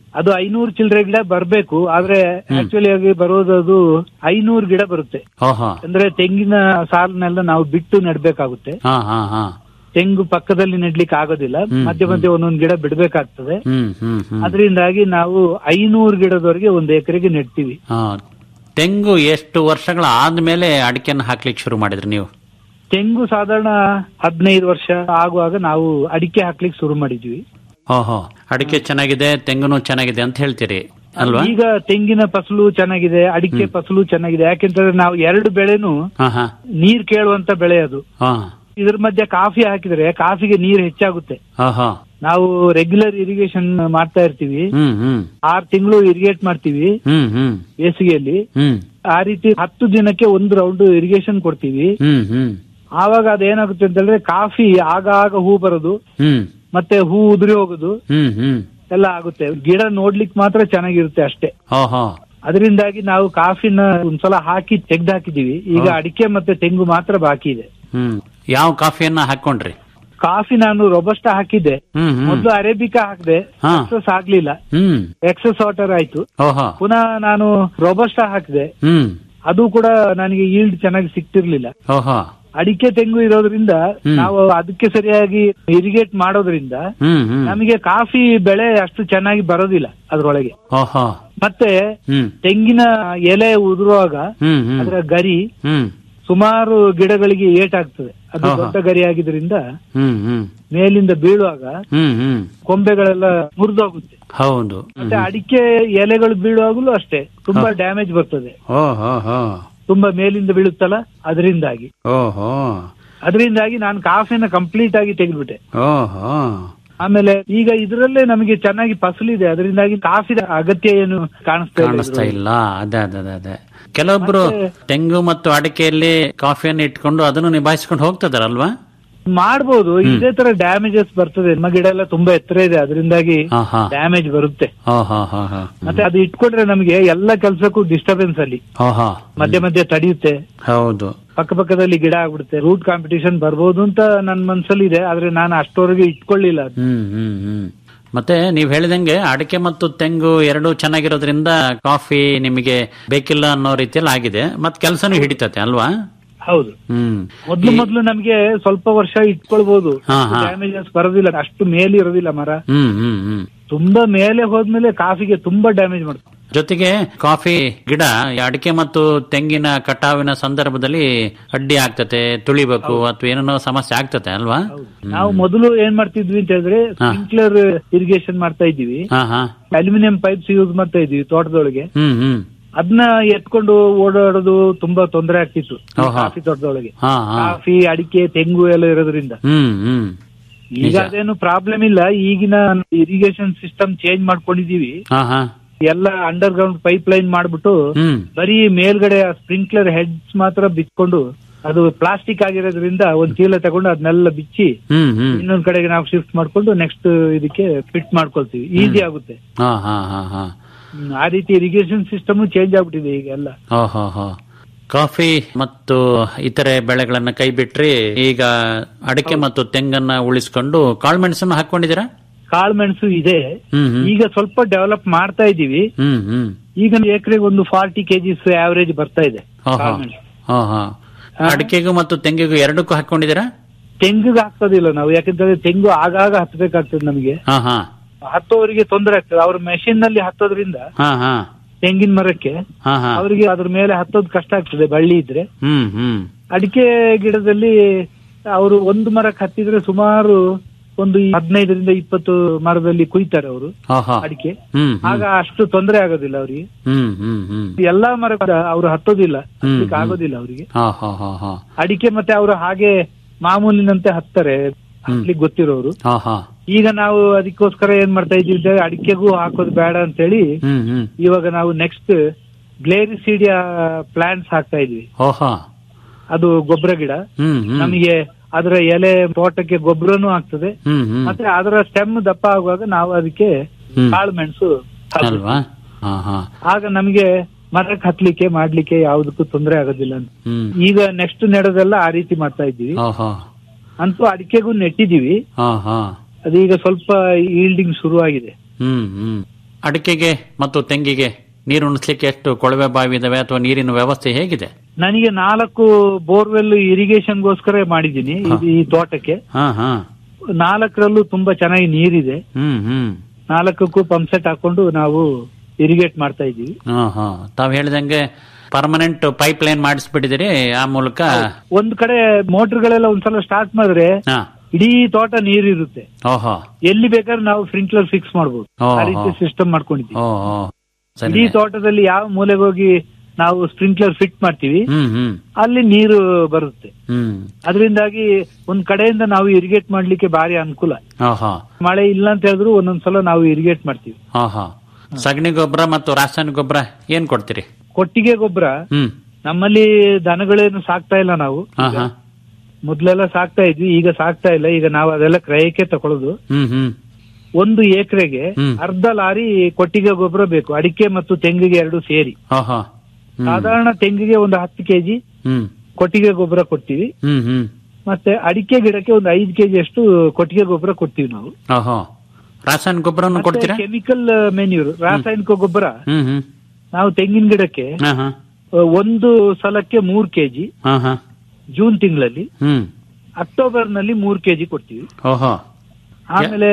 ಅದು ಐನೂರು ಚಿಲ್ಲರೆ ಗಿಡ ಬರ್ಬೇಕು ಆದ್ರೆ ಆಕ್ಚುಲಿ ಆಗಿ ಬರೋದು ಅದು ಐನೂರು ಗಿಡ ಬರುತ್ತೆ ಓಹೋ ಅಂದ್ರೆ ತೆಂಗಿನ ಸಾಲನ್ನೆಲ್ಲ ನಾವು ಬಿಟ್ಟು ನೆಡ್ಬೇಕಾಗುತ್ತೆ ಹಾ ಹಾ ಹಾ ತೆಂಗು ಪಕ್ಕದಲ್ಲಿ ನೆಡ್ಲಿಕ್ಕೆ ಆಗೋದಿಲ್ಲ ಮಧ್ಯೆ ಮಧ್ಯೆ ಒಂದೊಂದು ಗಿಡ ಬಿಡ್ಬೇಕಾಗ್ತದೆ ಹ್ಮ್ ಹ್ಮ್ ಹ್ಮ್ ಅದರಿಂದಾಗಿ ನಾವು ಐನೂರು ಗಿಡದವರೆಗೆ ಒಂದು ಎಕರೆಗೆ ನೆಡ್ತೀವಿ ಹಾ ತೆಂಗು ಎಷ್ಟು ವರ್ಷಗಳ ಆದ್ಮೇಲೆ ಅಡಿಕೆಯನ್ನು ಹಾಕ್ಲಿಕ್ಕೆ ಶುರು ಮಾಡಿದ್ರಿ ನೀವು ತೆಂಗು ಸಾಧಾರಣ ಹದಿನೈದು ವರ್ಷ ಆಗುವಾಗ ನಾವು ಅಡಿಕೆ ಹಾಕ್ಲಿಕ್ಕೆ ಶುರು ಮಾಡಿದ್ವಿ ಓಹೋ ಅಡಿಕೆ ಚೆನ್ನಾಗಿದೆ ತೆಂಗುನು ಚೆನ್ನಾಗಿದೆ ಅಂತ ಹೇಳ್ತೀರಿ ಅಲ್ವಾ ಈಗ ತೆಂಗಿನ ಫಸಲು ಚೆನ್ನಾಗಿದೆ ಅಡಿಕೆ ಫಸಲು ಚೆನ್ನಾಗಿದೆ ಯಾಕೆಂತಂದ್ರೆ ನಾವು ಎರಡು ಬೆಳೆನು ಹಾ ಹಾ ನೀರ್ ಕೇಳುವಂತ ಬೆಳೆ ಅದು ಹಾ ಇದ್ರ ಮಧ್ಯೆ ಕಾಫಿ ಹಾಕಿದ್ರೆ ಕಾಫಿಗೆ ನೀರ್ ಹೆಚ್ಚಾಗುತ್ತೆ ಓಹೋ ನಾವು ರೆಗ್ಯುಲರ್ ಇರಿಗೇಷನ್ ಮಾಡ್ತಾ ಇರ್ತೀವಿ ಹ್ಮ್ ಹ್ಮ್ ಆರ್ ತಿಂಗಳು ಇರಿಗೇಟ್ ಮಾಡ್ತೀವಿ ಹ್ಮ್ ಹ್ಮ್ ಬೇಸಿಗೆಯಲ್ಲಿ ಹ್ಮ್ ಆ ರೀತಿ ಹತ್ತು ದಿನಕ್ಕೆ ಒಂದು ರೌಂಡ್ ಇರಿಗೇಷನ್ ಕೊಡ್ತೀವಿ ಹ್ಮ್ ಹ್ಮ್ ಆವಾಗ ಅದೇನಾಗುತ್ತೆ ಅಂತಂದ್ರೆ ಕಾಫಿ ಆಗಾಗ ಹೂ ಬರೋದು ಹ್ಮ್ ಮತ್ತೆ ಹೂ ಉದುರಿ ಹೋಗೋದು ಹ್ಮ್ ಹ್ಮ್ ಎಲ್ಲ ಆಗುತ್ತೆ ಗಿಡ ನೋಡ್ಲಿಕ್ಕೆ ಮಾತ್ರ ಚೆನ್ನಾಗಿರುತ್ತೆ ಅಷ್ಟೇ ಓಹೋ ಅದರಿಂದಾಗಿ ನಾವು ಕಾಫಿನ ಒಂದ್ಸಲ ಹಾಕಿ ತೆಗ್ದು ಹಾಕಿದೀವಿ ಈಗ ಅಡಿಕೆ ಮತ್ತೆ ತೆಂಗು ಮಾತ್ರ ಬಾಕಿ ಇದೆ ಹ್ಮ್ ಯಾವ ಕಾಫಿಯನ್ನ ಹಾಕೊಂಡ್ರಿ ಕಾಫಿ ನಾನು ರೊಬಸ್ಟ ಹಾಕಿದ್ದೆ ಹ್ಮ್ ಹ್ಮ್ ಮೊದಲು ಅರೇಬಿಕಾ ಹಾಕಿದೆ ಹಾ. ಎಕ್ಸಸ್ ಆಗ್ಲಿಲ್ಲ ಹ್ಮ್ ಎಕ್ಸಸ್ ವಾಟರ್ ಆಯ್ತು ಓಹೋ ಪುನಃ ನಾನು ರೊಬಸ್ಟ ಹಾಕಿದೆ ಹ್ಮ್ ಅದು ಕೂಡ ನನಗೆ ಈಲ್ಡ್ ಚೆನ್ನಾಗಿ ಸಿಕ್ತಿರ್ಲಿಲ್ಲ ಓಹೋ ಅಡಿಕೆ ತೆಂಗು ಇರೋದ್ರಿಂದ ಹ್ಮ್. ನಾವು ಅದಕ್ಕೆ ಸರಿಯಾಗಿ ಇರಿಗೇಟ್ ಮಾಡೋದ್ರಿಂದ ಹ್ಮ್ ಹ್ಮ್ ನಮಗೆ ಕಾಫಿ ಬೆಳೆ ಅಷ್ಟು ಚೆನ್ನಾಗಿ ಬರೋದಿಲ್ಲ ಅದ್ರೊಳಗೆ ಓಹೋ ಮತ್ತೆ ಹ್ಮ್ ತೆಂಗಿನ ಎಲೆ ಉದುರುವಾಗ ಹ್ಮ್ ಹ್ಮ್ ಅದರ ಗರಿ ಹ್ಮ್ ಸುಮಾರು ಗಿಡಗಳಿಗೆ ಏಟಾಗ್ತದೆ ಅದು ಆಹಾ. ದೊಡ್ಡ ಗರಿ ಆಗಿದ್ರಿಂದ ಹ್ಮ್ ಹ್ಮ್ ಮೇಲಿಂದ ಬೀಳುವಾಗ ಹ್ಮ್ ಹ್ಮ್ ಕೊಂಬೆಗಳೆಲ್ಲ ಮುರಿದೋಗುತ್ತೆ ಹೌದು ಮತ್ತೆ ಅಡಿಕೆ ಎಲೆಗಳು ಬೀಳುವಾಗಲೂ ಅಷ್ಟೇ ತುಂಬಾ ಡ್ಯಾಮೇಜ್ ಬರ್ತದೆ ಓಹೋ ಹೋ ತುಂಬಾ ಮೇಲಿಂದ ಬೀಳುತ್ತಲ್ಲ ಅದರಿಂದಾಗಿ ಓಹೋ ಅದರಿಂದಾಗಿ ನಾನು ಕಾಫಿನ ಕಂಪ್ಲೀಟ್ ಆಗಿ ತೆಗೆದ್ಬಿಟ್ಟೆ ಓಹೋ ಆಮೇಲೆ ಈಗ ಇದರಲ್ಲೇ ನಮಗೆ ಚೆನ್ನಾಗಿ ಫಸಲಿದೆ ಅದರಿಂದಾಗಿ ಕಾಫಿ ಅಗತ್ಯ ಏನು ಕಾಣಿಸ್ತಾ ಇಲ್ಲ ಕಾಣಿಸ್ತಾ ಇದ್ರಲ್ಲಿ. ಇಲ್ಲ ಅದೇ ಅದೇ ಅದೇ ಅದೇ ಕೆಲವೊಬ್ರು ತೆಂಗು ಮತ್ತು ಅಡಿಕೆಯಲ್ಲಿ ಕಾಫಿಯನ್ನು ಇಟ್ಕೊಂಡು ಅದನ್ನು ನಿಭಾಯಿಸ್ಕೊಂಡು ಹೋಗ್ತದಾರಲ್ವಾ ಮಾಡ್ಬೋದು ಇದೇ ತರ ಡ್ಯಾಮೇಜಸ್ ಬರ್ತದೆ ನಮ್ಮ ಗಿಡ ಎಲ್ಲ ತುಂಬಾ ಎತ್ತರ ಇದೆ ಅದರಿಂದಾಗಿ ಹಾ ಹಾ ಡ್ಯಾಮೇಜ್ ಬರುತ್ತೆ ಹಾ ಹಾ ಹಾ ಹಾ ಮತ್ತೆ ಅದು ಇಟ್ಕೊಂಡ್ರೆ ನಮಗೆ ಎಲ್ಲ ಕೆಲಸಕ್ಕೂ ಡಿಸ್ಟರ್ಬೆನ್ಸ್ ಅಲ್ಲಿ ಹಾ ಹಾ ಮಧ್ಯೆ ಮಧ್ಯೆ ತಡೆಯುತ್ತೆ ಹೌದು ಪಕ್ಕ ಪಕ್ಕದಲ್ಲಿ ಗಿಡ ಆಗ್ಬಿಡುತ್ತೆ ರೂಟ್ ಕಾಂಪಿಟೇಷನ್ ಬರ್ಬೋದು ಅಂತ ನನ್ ಮನ್ಸಲ್ಲಿ ಇದೆ ಆದ್ರೆ ನಾನು ಅಷ್ಟವರೆಗೆ ಇಟ್ಕೊಳ್ಳಿಲ್ಲ ಅದು. ಹ್ಮ್ ಹ್ಮ್ ಹ್ಮ್ ಮತ್ತೆ ನೀವ್ ಹೇಳಿದಂಗೆ ಅಡಿಕೆ ಮತ್ತು ತೆಂಗು ಎರಡೂ ಚೆನ್ನಾಗಿರೋದ್ರಿಂದ ಕಾಫಿ ನಿಮಗೆ ಬೇಕಿಲ್ಲ ಅನ್ನೋ ರೀತಿಯಲ್ಲಿ ಆಗಿದೆ ಮತ್ ಕೆಲಸನೂ ಹಿಡಿತತೆ ಅಲ್ವಾ ಹೌದು ಹ್ಮ್ ಮೊದ್ಲು ಮೊದ್ಲು ನಮ್ಗೆ ಸ್ವಲ್ಪ ವರ್ಷ ಇಟ್ಕೊಳ್ಬಹುದು ಹಾ, ಹಾ. ಡ್ಯಾಮೇಜಸ್ ಬರೋದಿಲ್ಲ ಅಷ್ಟು ಮೇಲೆ ಇರೋದಿಲ್ಲ ಮರ ಹ್ಮ್ ಹ್ಮ್ ಹ್ಮ್ ತುಂಬಾ ಮೇಲೆ ಹೋದ್ಮೇಲೆ ಕಾಫಿಗೆ ತುಂಬಾ ಡ್ಯಾಮೇಜ್ ಮಾಡ್ತದೆ ಜೊತೆಗೆ ಕಾಫಿ ಗಿಡ ಈ ಅಡಿಕೆ ಮತ್ತು ತೆಂಗಿನ ಕಟಾವಿನ ಸಂದರ್ಭದಲ್ಲಿ ಅಡ್ಡಿ ಆಗ್ತತೆ ತುಳಿಬೇಕು ಅಥವಾ ಏನೇನೋ ಸಮಸ್ಯೆ ಆಗ್ತತೆ ಅಲ್ವಾ ನಾವು ಮೊದಲು ಏನ್ ಮಾಡ್ತಿದ್ವಿ ಅಂತ ಹೇಳಿದ್ರೆ ಹಾ. ಸ್ಪ್ರಿಂಕ್ಲರ್ ಇರಿಗೇಷನ್ ಮಾಡ್ತಾ ಇದ್ದೀವಿ ಹಾ ಹಾ ಅಲ್ಯೂಮಿನಿಯಂ ಪೈಪ್ಸ್ ಯೂಸ್ ಮಾಡ್ತಾ ಇದ್ವಿ ತೋಟದೊಳಗೆ ಹ್ಮ್ ಹ್ಮ್ ಅದನ್ನ ಎತ್ಕೊಂಡು ಓಡಾಡೋದು ತುಂಬಾ ತೊಂದರೆ ಆಗ್ತಿತ್ತು ಈ ಓಹೋ. ಕಾಫಿ ತೋಟದೊಳಗೆ ಹಾ ಹಾ ಕಾಫಿ ಅಡಿಕೆ ತೆಂಗು ಎಲ್ಲ ಇರೋದ್ರಿಂದ ಹ್ಮ್ ಹ್ಮ್ ಈಗ ನಿಜ. ಅದೇನು ಪ್ರಾಬ್ಲಮ್ ಇಲ್ಲ ಈಗಿನ ಇರಿಗೇಷನ್ ಸಿಸ್ಟಮ್ ಚೇಂಜ್ ಮಾಡ್ಕೊಂಡಿದೀವಿ ಹಾ ಹಾ ಎಲ್ಲ ಅಂಡರ್ ಗ್ರೌಂಡ್ ಪೈಪ್ ಲೈನ್ ಮಾಡ್ಬಿಟ್ಟು ಹ್ಮ್ ಬರೀ ಮೇಲ್ಗಡೆ ಸ್ಪ್ರಿಂಕ್ಲರ್ ಹೆಡ್ಸ್ ಮಾತ್ರ ಬಿಚ್ಕೊಂಡು ಅದು ಪ್ಲಾಸ್ಟಿಕ್ ಆಗಿರೋದ್ರಿಂದ ಒಂದ್ ಚೀಲ ತಗೊಂಡು ಅದನ್ನೆಲ್ಲ ಬಿಚ್ಚಿ ಹ್ಮ್ ಹ್ಮ್ ಇನ್ನೊಂದ್ ಕಡೆಗೆ ನಾವು ಶಿಫ್ಟ್ ಮಾಡ್ಕೊಂಡು ನೆಕ್ಸ್ಟ್ ಇದಕ್ಕೆ ಫಿಟ್ ಮಾಡ್ಕೊಳ್ತೀವಿ ಈಸಿ ಆಗುತ್ತೆ ಹಾ ಹಾ ಹಾ ಹಾ ಹ್ಮ್, ಆ ರೀತಿ ಇರಿಗೇಷನ್ ಸಿಸ್ಟಮ್ ಚೇಂಜ್ ಆಗ್ಬಿಟ್ಟಿದೆ ಈಗ ಎಲ್ಲ ಹೋ ಹೋ ಹೋ ಕಾಫಿ ಮತ್ತು ಇತರೆ ಬೆಳೆಗಳನ್ನ ಕೈ ಬಿಟ್ರಿ ಈಗ ಅಡಿಕೆ ಮತ್ತು ತೆಂಗನ್ನ ಉಳಿಸ್ಕೊಂಡು ಕಾಳುಮೆಣಸನ್ನು ಹಾಕೊಂಡಿದ್ದೀರಾ ಕಾಳುಮೆಣಸು ಇದೆ ಹ್ಮ್ ಹ್ಮ್ ಈಗ ಸ್ವಲ್ಪ ಡೆವಲಪ್ ಮಾಡ್ತಾ ಇದೀವಿ ಹ್ಮ್ ಹ್ಮ್ ಈಗ ಎಕರೆಗೆ ಒಂದು ಫಾರ್ಟಿ ಕೆಜಿಸ್ ಆವರೇಜ್ ಬರ್ತಾ ಇದೆ ಹೋ ಹೋ ಕಾಳುಮೆಣಸು ಹೋ ಹೋ ಅಡಿಕೆಗೂ ಮತ್ತು ತೆಂಗಿಗೂ ಎರಡಕ್ಕೂ ಹಾಕೊಂಡಿದ್ದೀರಾ ತೆಂಗಿಗೆ ಹಾಕ್ತದಿಲ್ಲ ನಾವು ಯಾಕಂತಂದ್ರೆ ತೆಂಗು ಆಗಾಗ ಹತ್ಬೇಕಾಗ್ತದೆ ನಮಗೆ ಹಾ ಹಾ ಹತ್ತೋರಿಗೆ ತೊಂದರೆ ಆಗ್ತದೆ ಅವ್ರ ಮೆಷಿನ್ ನಲ್ಲಿ ಹತ್ತೋದ್ರಿಂದ ಹಾ ಹಾ ತೆಂಗಿನ ಮರಕ್ಕೆ ಹಾ ಹಾ ಅವರಿಗೆ ಅದ್ರ ಮೇಲೆ ಹತ್ತೋದು ಕಷ್ಟ ಆಗ್ತದೆ ಬಳ್ಳಿ ಇದ್ರೆ ಹ್ಮ್ ಹ್ಮ್ ಅಡಿಕೆ ಗಿಡದಲ್ಲಿ ಅವರು ಒಂದು ಮರಕ್ಕೆ ಹತ್ತಿದ್ರೆ ಸುಮಾರು ಒಂದು ಹದಿನೈದರಿಂದ ಇಪ್ಪತ್ತು ಮರದಲ್ಲಿ ಕುಯ್ತಾರೆ ಅವರು ಹೋ ಹೋ ಅಡಿಕೆ ಹ್ಮ್ ಆಗ ಅಷ್ಟು ತೊಂದರೆ ಆಗೋದಿಲ್ಲ ಅವರಿಗೆ ಹ್ಮ್ ಹ್ಮ್ ಹ್ಮ್ ಎಲ್ಲಾ ಮರ ಅವರು ಹತ್ತೋದಿಲ್ಲ ಹ್ಮ್, ಹತ್ತಲಿಕ್ಕೆ ಹ್ಮ್. ಆಗೋದಿಲ್ಲ ಅವರಿಗೆ ಹಾ ಹಾ ಹಾ ಹಾ ಅಡಿಕೆ ಮತ್ತೆ ಅವರು ಹಾಗೆ ಮಾಮೂಲಿನಂತೆ ಹತ್ತಾರೆ ಹತ್ಲಿಕ್ಕೆ ಗೊತ್ತಿರೋರು ಹಾ ಹಾ ಈಗ ನಾವು ಅದಕ್ಕೋಸ್ಕರ ಏನ್ ಮಾಡ್ತಾ ಇದ್ದೀವಿ ಅಂದ್ರೆ ಅಡಿಕೆಗೂ ಹಾಕೋದು ಬೇಡ ಅಂತೇಳಿ ಹ್ಮ್ ಹ್ಮ್ ಇವಾಗ ನಾವು ನೆಕ್ಸ್ಟ್ ಗ್ಲೇರಿಸೀಡಿಯಾ ಪ್ಲಾಂಟ್ಸ್ ಹಾಕ್ತಾ ಇದ್ವಿ ಓಹೋ ಅದು ಗೊಬ್ಬರ ಗಿಡ ಹ್ಮ್ ಹ್ಮ್ ನಮಗೆ ಅದರ ಎಲೆ ತೋಟಕ್ಕೆ ಗೊಬ್ಬರನೂ ಆಗ್ತದೆ ಹ್ಮ್ ಹ್ಮ್ ಮತ್ತೆ ಅದರ ಸ್ಟೆಮ್ ದಪ್ಪ ಆಗುವಾಗ ನಾವು ಅದಕ್ಕೆ ಹ್ಮ್. ಕಾಳು ಮೆಣಸು ಹಾಕ್ತೀವಿ. ಅಲ್ವಾ ಹಾ ಹಾ ಆಗ ನಮಗೆ ಮರಕ್ಕೆ ಹತ್ಲಿಕ್ಕೆ ಮಾಡ್ಲಿಕ್ಕೆ ಯಾವುದಕ್ಕೂ ತೊಂದರೆ ಆಗೋದಿಲ್ಲ ಅಂತ ಹ್ಮ್ ಈಗ ನೆಕ್ಸ್ಟ್ ನೆಡೋದೆಲ್ಲ ಆ ರೀತಿ ಮಾಡ್ತಾ ಇದ್ದೀವಿ ಓಹೋ ಅಂತೂ ಅಡಿಕೆಗೂ ನೆಟ್ಟಿದೀವಿ ಹಾ ಹಾ ಅದೀಗ ಸ್ವಲ್ಪ ಈಲ್ಡಿಂಗ್ ಶುರುವಾಗಿದೆ ಹ್ಮ್ ಹ್ಮ್ ಅಡಿಕೆಗೆ ಮತ್ತು ತೆಂಗಿಗೆ ನೀರು ಉಣಿಸ್ಲಿಕ್ಕೆ ಎಷ್ಟು ಕೊಳವೆ ಬಾವಿ ಇದಾವೆ ಅಥವಾ ನೀರಿನ ವ್ಯವಸ್ಥೆ ಹೇಗಿದೆ ನನಗೆ ನಾಲ್ಕು ಬೋರ್ವೆಲ್ ಇರಿಗೇಷನ್ಗೋಸ್ಕರ ಮಾಡಿದ್ದೀನಿ ಇದು ಈ ತೋಟಕ್ಕೆ ಹಾ ಹಾ ನಾಲ್ಕರಲ್ಲೂ ತುಂಬಾ ಚೆನ್ನಾಗಿ ನೀರಿದೆ ಹ್ಮ್ ಹ್ಮ್ ನಾಲ್ಕಕ್ಕೂ ಪಂಪ್ ಸೆಟ್ ಹಾಕೊಂಡು ನಾವು ಇರಿಗೇಟ್ ಮಾಡ್ತಾ ಇದ್ದೀವಿ ಹಾ ಹಾ ತಾವ್ ಹೇಳಿದಂಗೆ ಪರ್ಮನೆಂಟ್ ಪೈಪ್ ಲೈನ್ ಮಾಡಿಸ್ಬಿಟ್ಟಿದ್ದೀರಿ ಆ ಮೂಲಕ ಒಂದ್ ಕಡೆ ಮೋಟರ್ಗಳೆಲ್ಲ ಒಂದ್ಸಲ ಸ್ಟಾರ್ಟ್ ಮಾಡಿದ್ರೆ ಹಾ ಇಡೀ ತೋಟ ನೀರಿರುತ್ತೆ ಓಹೋ ಎಲ್ಲಿ ಬೇಕಾದ್ರೆ ನಾವು ಸ್ಪ್ರಿಂಕ್ಲರ್ ಫಿಕ್ಸ್ ಮಾಡಬಹುದು ಓ, ಆ ರೀತಿ ಓ. ಸಿಸ್ಟಮ್ ಮಾಡ್ಕೊಂಡಿದ್ದೀವಿ ಓ ಓ ಸರಿ ಇಡೀ ತೋಟದಲ್ಲಿ ಯಾವ ಮೂಲೆಗೆ ಹೋಗಿ ನಾವು ಸ್ಪ್ರಿಂಕ್ಲರ್ ಫಿಟ್ ಮಾಡ್ತೀವಿ ಹ್ಮ್ ಹ್ಮ್ ಅಲ್ಲಿ ನೀರು ಬರುತ್ತೆ ಹ್ಮ್ ಅದರಿಂದಾಗಿ ಒಂದ್ ಕಡೆಯಿಂದ ನಾವು ಇರಿಗೇಟ್ ಮಾಡ್ಲಿಕ್ಕೆ ಭಾರಿ ಅನುಕೂಲ ಓಹೋ ಮಳೆ ಇಲ್ಲ ಅಂತ ಹೇಳಿದ್ರು ಒಂದೊಂದ್ಸಲ ನಾವು ಇರಿಗೇಟ್ ಮಾಡ್ತೀವಿ ಓಹೋ ಸಗಣಿ ಗೊಬ್ಬರ ಮತ್ತು ರಾಸಾಯನಿಕ ಗೊಬ್ಬರ ಏನ್ ಕೊಡ್ತೀರಿ ಕೊಟ್ಟಿಗೆ ಗೊಬ್ಬರ ಹ್ಮ್ ನಮ್ಮಲ್ಲಿ ದನಗಳೇನು ಸಾಕ್ತಾ ಇಲ್ಲ ನಾವು ಹಾ ಹಾ ಮೊದ್ಲೆಲ್ಲ ಸಾಕ್ತಾ ಇದ್ವಿ ಈಗ ಸಾಕ್ತಾ ಇಲ್ಲ ಈಗ ನಾವು ಅದೆಲ್ಲ ಕ್ರಯಕ್ಕೆ ತಗೊಳ್ಳೋದು ಹ್ಮ್ ಹ್ಮ್ ಒಂದು ಎಕರೆಗೆ ಹ್ಮ್. ಅರ್ಧ ಲಾರಿ ಕೊಟ್ಟಿಗೆ ಗೊಬ್ಬರ ಬೇಕು ಅಡಿಕೆ ಮತ್ತು ತೆಂಗಿಗೆ ಎರಡು ಸೇರಿ ಓಹೋ ಹ್ಮ್ ಸಾಧಾರಣ ತೆಂಗಿಗೆ ಒಂದು ಹತ್ತು ಕೆಜಿ ಹ್ಮ್ ಕೊಟ್ಟಿಗೆ ಗೊಬ್ಬರ ಕೊಡ್ತೀವಿ ಹ್ಮ್ ಹ್ಮ್ ಮತ್ತೆ ಅಡಿಕೆ ಗಿಡಕ್ಕೆ ಒಂದು ಐದು ಕೆಜಿ ಅಷ್ಟು ಕೊಟ್ಟಿಗೆ ಗೊಬ್ಬರ ಕೊಡ್ತೀವಿ ನಾವು ಓಹೋ ರಾಸಾಯನಿಕ ಗೊಬ್ಬರನು ಕೊಡ್ತೀರಾ ಕೆಮಿಕಲ್ ಮೆನ್ಯೂರ್ ರಾಸಾಯನಿಕ ಗೊಬ್ಬರ ಹ್ಮ್ ಹ್ಮ್ ನಾವು ತೆಂಗಿನ ಗಿಡಕ್ಕೆ ಹಾ ಹಾ ಆ, ಒಂದು ಸಲಕ್ಕೆ ಮೂರ್ ಕೆಜಿ ಹಾ ಹಾ ಜೂನ್ ತಿಂಗಳಲ್ಲಿ ಹ್ಮ್ ಅಕ್ಟೋಬರ್ ನಲ್ಲಿ ಮೂರ್ ಕೆಜಿ ಕೊಡ್ತೀವಿ ಓಹೋ ಆಮೇಲೆ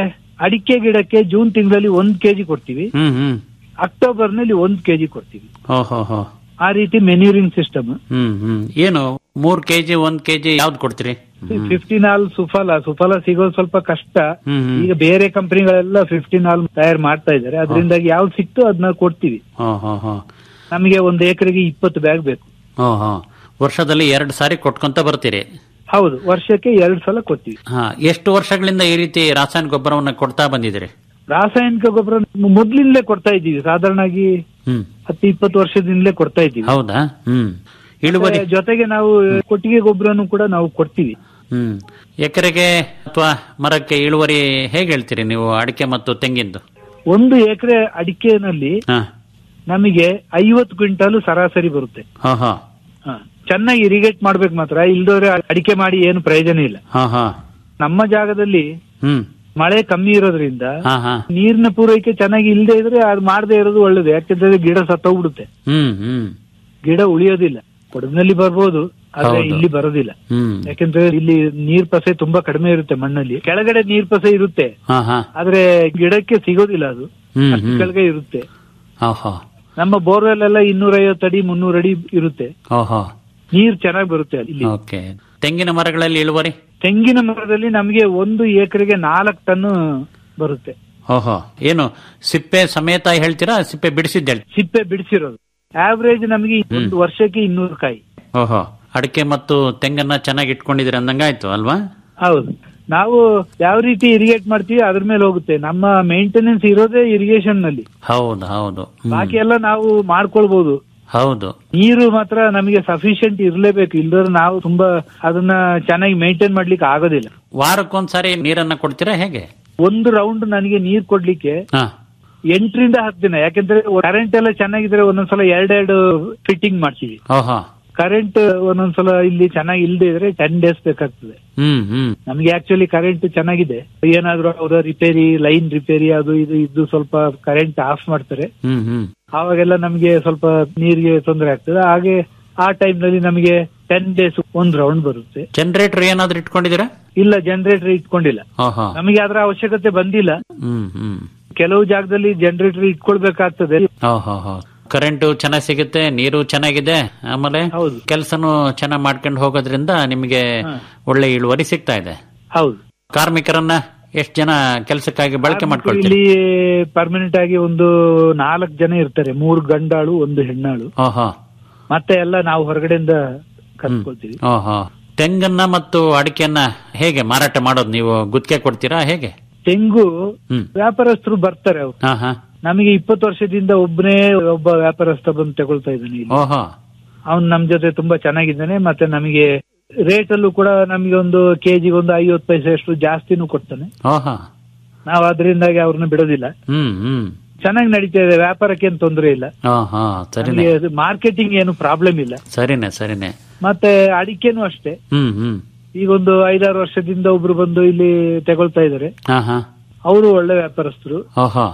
ಅಡಿಕೆ ಗಿಡಕ್ಕೆ ಜೂನ್ ತಿಂಗಳಲ್ಲಿ ಒಂದ್ ಕೆಜಿ ಕೊಡ್ತೀವಿ ಹ್ಮ್ ಹ್ಮ್ ಅಕ್ಟೋಬರ್ ನಲ್ಲಿ ಒಂದ್ ಕೆಜಿ ಕೊಡ್ತೀವಿ ಓಹೋ ಹೋ ಆ ರೀತಿ ಮೆನ್ಯೂರಿಂಗ್ ಸಿಸ್ಟಮ್ ಹ್ಮ್ ಹ್ಮ್ ಏನು ಮೂರ್ ಕೆಜಿ ಒಂದ್ ಕೆಜಿ ಯಾವ್ದು ಕೊಡ್ತೀರಿ ಫಿಫ್ಟೀನ್ ಹಾಲ್ ಸುಫಲ ಸುಫಲ ಸಿಗೋದು ಸ್ವಲ್ಪ ಕಷ್ಟ ಹ್ಮ್ ಹ್ಮ್ ಈಗ ಬೇರೆ ಕಂಪನಿಗಳೆಲ್ಲ ಫಿಫ್ಟೀನ್ ಹಾಲ್ ತಯಾರು ಮಾಡ್ತಾ ಇದ್ದಾರೆ ಅದರಿಂದಾಗಿ ಯಾವ್ದು ಸಿಕ್ತು ಅದನ್ನ ಕೊಡ್ತೀವಿ ಹೋ ಹೋ ಹೋ ನಮಗೆ ಒಂದು ಎಕರೆಗೆ ಇಪ್ಪತ್ತು ಬ್ಯಾಗ್ ಬೇಕು ಹೋ ಹೋ ವರ್ಷದಲ್ಲಿ ಎರಡು ಸಾರಿ ಕೊಟ್ಕೊಂತ ಬರ್ತೀರಿ ಹೌದು ವರ್ಷಕ್ಕೆ ಎರಡ್ ಸಲ ಕೊಡ್ತೀವಿ ಹಾ ಎಷ್ಟು ವರ್ಷಗಳಿಂದ ಈ ರೀತಿ ರಾಸಾಯನಿಕ ಗೊಬ್ಬರವನ್ನ ಕೊಡ್ತಾ ಬಂದಿದ್ದೀರಿ ರಾಸಾಯನಿಕ ಗೊಬ್ಬರ ಮೊದ್ಲಿಂದಲೇ ಕೊಡ್ತಾ ಇದ್ದೀವಿ ಸಾಧಾರಣವಾಗಿ ಹ್ಮ್ ಹತ್ತು ಇಪ್ಪತ್ತು ವರ್ಷದಿಂದಲೇ ಕೊಡ್ತಾ ಇದ್ದೀವಿ ಹೌದಾ ಹ್ಮ್ ಇಳುವರಿ ಮತ್ತೆ ಜೊತೆಗೆ ನಾವು ಕೊಟ್ಟಿಗೆ ಗೊಬ್ಬರನು ಕೂಡ ನಾವು ಕೊಡ್ತೀವಿ ಹ್ಮ್ ಎಕರೆಗೆ ಅಥವಾ ಮರಕ್ಕೆ ಇಳುವರಿ ಹೇಗೆ ಹೇಳ್ತೀರಿ ನೀವು ಅಡಿಕೆ ಮತ್ತು ತೆಂಗಿಂದು ಒಂದು ಎಕರೆ ಅಡಿಕೆನಲ್ಲಿ ಹಾ ನಮಗೆ ಐವತ್ತು ಕ್ವಿಂಟಾಲ್ ಸರಾಸರಿ ಬರುತ್ತೆ ಹಾ ಹಾ ಹ. ಚೆನ್ನಾಗಿ ಇರಿಗೇಟ್ ಮಾಡ್ಬೇಕು ಮಾತ್ರ ಇಲ್ದವ್ರೆ ಅಡಿಕೆ ಮಾಡಿ ಏನು ಪ್ರಯೋಜನ ಇಲ್ಲ ಹಾ ಹಾ ನಮ್ಮ ಜಾಗದಲ್ಲಿ ಹ್ಮ್ ಮಳೆ ಕಮ್ಮಿ ಇರೋದ್ರಿಂದ ಹಾ ಹಾ ನೀರಿನ ಪೂರೈಕೆ ಚೆನ್ನಾಗಿ ಇಲ್ಲದೆ ಇದ್ರೆ ಅದು ಮಾಡದೇ ಇರೋದು ಒಳ್ಳೇದು ಯಾಕೆಂದ್ರೆ ಗಿಡ ಸತ್ತೋಗ್ಬಿಡುತ್ತೆ ಹ್ಮ್ ಹ್ಮ್ ಗಿಡ ಉಳಿಯೋದಿಲ್ಲ ಕೊಡಗಿನಲ್ಲಿ ಬರ್ಬೋದು ಆದ್ರೆ ಹೌದು. ಇಲ್ಲಿ ಬರೋದಿಲ್ಲ ಹ್ಮ್ ಯಾಕೆಂದ್ರೆ ಇಲ್ಲಿ ನೀರ್ ಪಸೆ ತುಂಬಾ ಕಡಿಮೆ ಇರುತ್ತೆ ಮಣ್ಣಲ್ಲಿ ಕೆಳಗಡೆ ನೀರ್ ಪಸೆ ಇರುತ್ತೆ ಹಾ ಹಾ ಆದ್ರೆ ಗಿಡಕ್ಕೆ ಸಿಗೋದಿಲ್ಲ ಅದು ಹ್ಮ್ ಅಷ್ಟು ಹ್ಮ್ ಕೆಳಗೆ ಇರುತ್ತೆ ಓಹೋ ನಮ್ಮ ಬೋರ್ವೆಲ್ ಎಲ್ಲ ಇನ್ನೂರೈವತ್ತು ಅಡಿ ಮುನ್ನೂರು ಅಡಿ ಇರುತ್ತೆ ಓಹೋ ನೀರ್ ಚೆನ್ನಾಗಿ ಬರುತ್ತೆ ಇಲ್ಲಿ ಓಕೆ ತೆಂಗಿನ ಮರಗಳಲ್ಲಿ ಇಳುವರಿ ತೆಂಗಿನ ಮರದಲ್ಲಿ ನಮಗೆ ಒಂದು ಎಕರೆಗೆ ನಾಲ್ಕು ಟನ್ ಬರುತ್ತೆ ಓಹೋ ಏನು ಸಿಪ್ಪೆ ಸಮೇತ ಹೇಳ್ತೀರಾ ಸಿಪ್ಪೆ ಬಿಡಿಸಿದ್ದು ಹೇಳ್ತೀರಾ ಸಿಪ್ಪೆ ಬಿಡಿಸಿರೋದು ಆವರೇಜ್ ನಮಗೆ ಒಂದು ವರ್ಷಕ್ಕೆ ಇನ್ನೂರು ಕಾಯಿ ಓಹೋ ಅಡಿಕೆ ಮತ್ತು ತೆಂಗನ್ನ ಚೆನ್ನಾಗಿ ಇಟ್ಕೊಂಡಿದ್ದೀರಿ ಅಂದಂಗಾಯ್ತು ಅಲ್ವಾ ಹೌದು ನಾವು ಯಾವ ರೀತಿ ಇರಿಗೇಟ್ ಮಾಡ್ತೀವಿ ಅದ್ರ ಮೇಲೆ ಹೋಗುತ್ತೆ ನಮ್ಮ ಮೇಂಟೆನೆನ್ಸ್ ಇರೋದೇ ಇರಿಗೇಷನ್ ನಲ್ಲಿ ಹೌದು ಹೌದು ಹ್ಮ್. ಬಾಕಿ ಎಲ್ಲ ನಾವು ಮಾಡ್ಕೊಳ್ಬಹುದು ಹೌದು ನೀರು ಮಾತ್ರ ನಮಗೆ ಸಫಿಶಿಯಂಟ್ ಇರ್ಲೇಬೇಕು ಇಲ್ದ್ರೆ ನಾವು ತುಂಬಾ ಅದನ್ನ ಚೆನ್ನಾಗಿ ಮೇಂಟೈನ್ ಮಾಡ್ಲಿಕ್ಕೆ ಆಗೋದಿಲ್ಲ ವಾರಕ್ಕೊಂದ್ಸಾರಿ ನೀರನ್ನ ಕೊಡ್ತೀರಾ ಹೇಗೆ ಒಂದು ರೌಂಡ್ ನನಗೆ ನೀರ್ ಕೊಡ್ಲಿಕ್ಕೆ ಹಾ ಎಂಟರಿಂದ ಹತ್ತು ದಿನ ಯಾಕೆಂದ್ರೆ ಕರೆಂಟ್ ಎಲ್ಲ ಚೆನ್ನಾಗಿದ್ರೆ ಒಂದೊಂದ್ಸಲ ಎರಡೆರಡು ಫಿಟ್ಟಿಂಗ್ ಮಾಡ್ತೀವಿ ಓಹೋ ಕರೆಂಟ್ ಒಂದೊಂದ್ಸಲ ಇಲ್ಲಿ ಚೆನ್ನಾಗಿ ಇಲ್ಲದೆ ಇದ್ರೆ ಟೆನ್ ಡೇಸ್ ಬೇಕಾಗ್ತದೆ ಹ್ಮ್ ಹ್ಮ್ ನಮ್ಗೆ ಆಕ್ಚುಲಿ ಕರೆಂಟ್ ಚೆನ್ನಾಗಿದೆ ಏನಾದ್ರೂ ಅವರ ರಿಪೇರಿ ಲೈನ್ ರಿಪೇರಿ ಅದು ಇದು ಇದ್ದು ಸ್ವಲ್ಪ ಕರೆಂಟ್ ಆಫ್ ಮಾಡ್ತಾರೆ ಹ್ಮ್ ಹ್ಮ್ ಆವಾಗೆಲ್ಲ ನಮಗೆ ಸ್ವಲ್ಪ ನೀರಿಗೆ ತೊಂದರೆ ಆಗ್ತದೆ ಹಾಗೆ ಆ ಟೈಮ್ ನಲ್ಲಿ ನಮಗೆ ಟೆನ್ ಡೇಸ್ ಒಂದ್ ರೌಂಡ್ ಬರುತ್ತೆ ಜನರೇಟರ್ ಏನಾದ್ರೂ ಇಟ್ಕೊಂಡಿದ್ದೀರಾ ಇಲ್ಲ ಜನರೇಟರ್ ಇಟ್ಕೊಂಡಿಲ್ಲ ಓಹೋ ನಮಗೆ ಅದರ ಅವಶ್ಯಕತೆ ಬಂದಿಲ್ಲ ಹ್ಮ್ ಹ್ಮ್ ಕೆಲವು ಜಾಗದಲ್ಲಿ ಜನರೇಟರ್ ಇಟ್ಕೊಳ್ಬೇಕಾಗ್ತದೆ ಓಹೋ ಹೋ ಕರೆಂಟು ಚೆನ್ನಾಗಿ ಸಿಗುತ್ತೆ ನೀರು ಚೆನ್ನಾಗಿದೆ ಆಮೇಲೆ ಹೌದು. ಕೆಲಸನೂ ಚೆನ್ನಾಗಿ ಮಾಡ್ಕೊಂಡು ಹೋಗೋದ್ರಿಂದ ನಿಮಗೆ ಒಳ್ಳೆ ಇಳುವರಿ ಸಿಗ್ತಾ ಇದೆ ಹೌದು ಕಾರ್ಮಿಕರನ್ನ ಎಷ್ಟು ಜನ ಕೆಲಸಕ್ಕಾಗಿ ಬಳಕೆ ಮಾಡ್ಕೊಳ್ತೀರಿ ಇಲ್ಲಿ ಪರ್ಮನೆಂಟ್ ಆಗಿ ಒಂದು ನಾಲ್ಕು ಜನ ಇರ್ತಾರೆ ಮೂರು ಗಂಡಾಳು ಒಂದು ಹೆಣ್ಣಾಳು ಓಹೋ ಮತ್ತೆ ಎಲ್ಲ ನಾವು ಹೊರಗಡೆಯಿಂದ ಕರ್ಕೊಳ್ತೀವಿ ಓಹೋ ತೆಂಗನ್ನ ಮತ್ತು ಅಡಿಕೆಯನ್ನ ಹೇಗೆ ಮಾರಾಟ ಮಾಡೋದು ನೀವು ಗುತ್ತಿಗೆ ಕೊಡ್ತೀರಾ ಹೇಗೆ ತೆಂಗು ಹ್ಮ್ ವ್ಯಾಪಾರಸ್ಥರು ಬರ್ತಾರೆ ಅವ್ರು ಹಾ ಹಾ ನಮಗೆ ಇಪ್ಪತ್ತು ವರ್ಷದಿಂದ ಒಬ್ಬನೇ ಒಬ್ಬ ವ್ಯಾಪಾರಸ್ಥ ಬಂದು ತಗೊಳ್ತಾ ಇದ್ದಾನೆ ಇಲ್ಲಿ ಓಹೋ ಅವ್ನು ನಮ್ ಜೊತೆ ತುಂಬಾ ಚೆನ್ನಾಗಿದ್ದಾನೆ ಮತ್ತೆ ನಮಗೆ ರೇಟ್ ಅಲ್ಲೂ ಕೂಡ ನಮಗೆ ಒಂದು ಕೆಜಿಗೆ ಒಂದು ಐವತ್ತು ಪೈಸೆ ಅಷ್ಟು ಜಾಸ್ತಿನೂ ಕೊಡ್ತಾನೆ ಓಹೋ ನಾವು ಅದರಿಂದಾಗಿ ಅವ್ರನ್ನ ಬಿಡೋದಿಲ್ಲ ಹ್ಮ್ ಹ್ಮ್ ಚೆನ್ನಾಗಿ ನಡೀತಾ ಇದೆ ವ್ಯಾಪಾರಕ್ಕೆ ಏನು ತೊಂದರೆ ಇಲ್ಲ ಓಹೋ ಸರಿನೆ ಮಾರ್ಕೆಟಿಂಗ್ ಏನು ಪ್ರಾಬ್ಲಮ್ ಇಲ್ಲ ಸರಿನೆ ಸರಿನೆ ಮತ್ತೆ ಅಡಿಕೆನೂ ಅಷ್ಟೇ ಹ್ಮ್ ಹ್ಮ್ ಈಗ ಒಂದು ಐದಾರು ವರ್ಷದಿಂದ ಒಬ್ರು ಬಂದು ಇಲ್ಲಿ ತಗೊಳ್ತಾ ಇದ್ದಾರೆ ಹಾ ಹಾ ಅವರು ಒಳ್ಳೆ ವ್ಯಾಪಾರಸ್ಥರು ಓಹೋ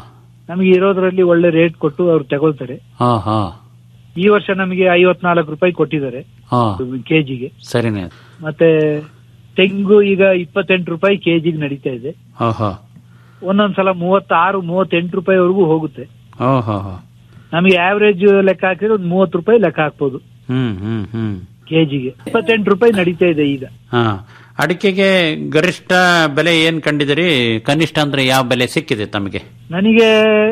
ನಮಗೆ ಇರೋದ್ರಲ್ಲಿ ಒಳ್ಳೆ ರೇಟ್ ಕೊಟ್ಟು ಅವ್ರು ತಗೊಳ್ತಾರೆ ಹಾ ಹಾ ಈ ವರ್ಷ ನಮಗೆ ಐವತ್ನಾಲ್ಕು ರೂಪಾಯಿ ಕೊಟ್ಟಿದ್ದಾರೆ ಹಾ ಕೆಜಿಗೆ ಸರಿನೇ ಮತ್ತೆ ತೆಂಗು ಈಗ ಇಪ್ಪತ್ತೆಂಟು ರೂಪಾಯಿ ಕೆಜಿಗೆ ನಡೀತಾ ಇದೆ ಹಾ ಹಾ ಒಂದೊಂದ್ಸಲ ಮೂವತ್ತಾರು ಮೂವತ್ತೆಂಟು ರೂಪಾಯಿವರೆಗೂ ಹೋಗುತ್ತೆ ಹೋ ಹೋ ಹೋ ನಮಗೆ ಆವರೇಜ್ ಲೆಕ್ಕ ಹಾಕಿದ್ರೆ ಒಂದು ಮೂವತ್ತು ರೂಪಾಯಿ ಲೆಕ್ಕ ಹಾಕ್ಬೋದು ಹ್ಮ್ ಹ್ಮ್ ಹ್ಮ್ ಕೆಜಿಗೆ ಇಪ್ಪತ್ತೆಂಟು ರೂಪಾಯಿ ನಡೀತಾ ಇದೆ ಈಗ ಹಾ ಅಡಿಕೆಗೆ ಗರಿಷ್ಠ ಬೆಲೆ ಏನ್ ಕಂಡಿದಿರಿ ಕನಿಷ್ಠ ಅಂದ್ರೆ ಯಾವ ಬೆಲೆ ಸಿಕ್ಕಿದೆ ತಮಗೆ ನನಗೆ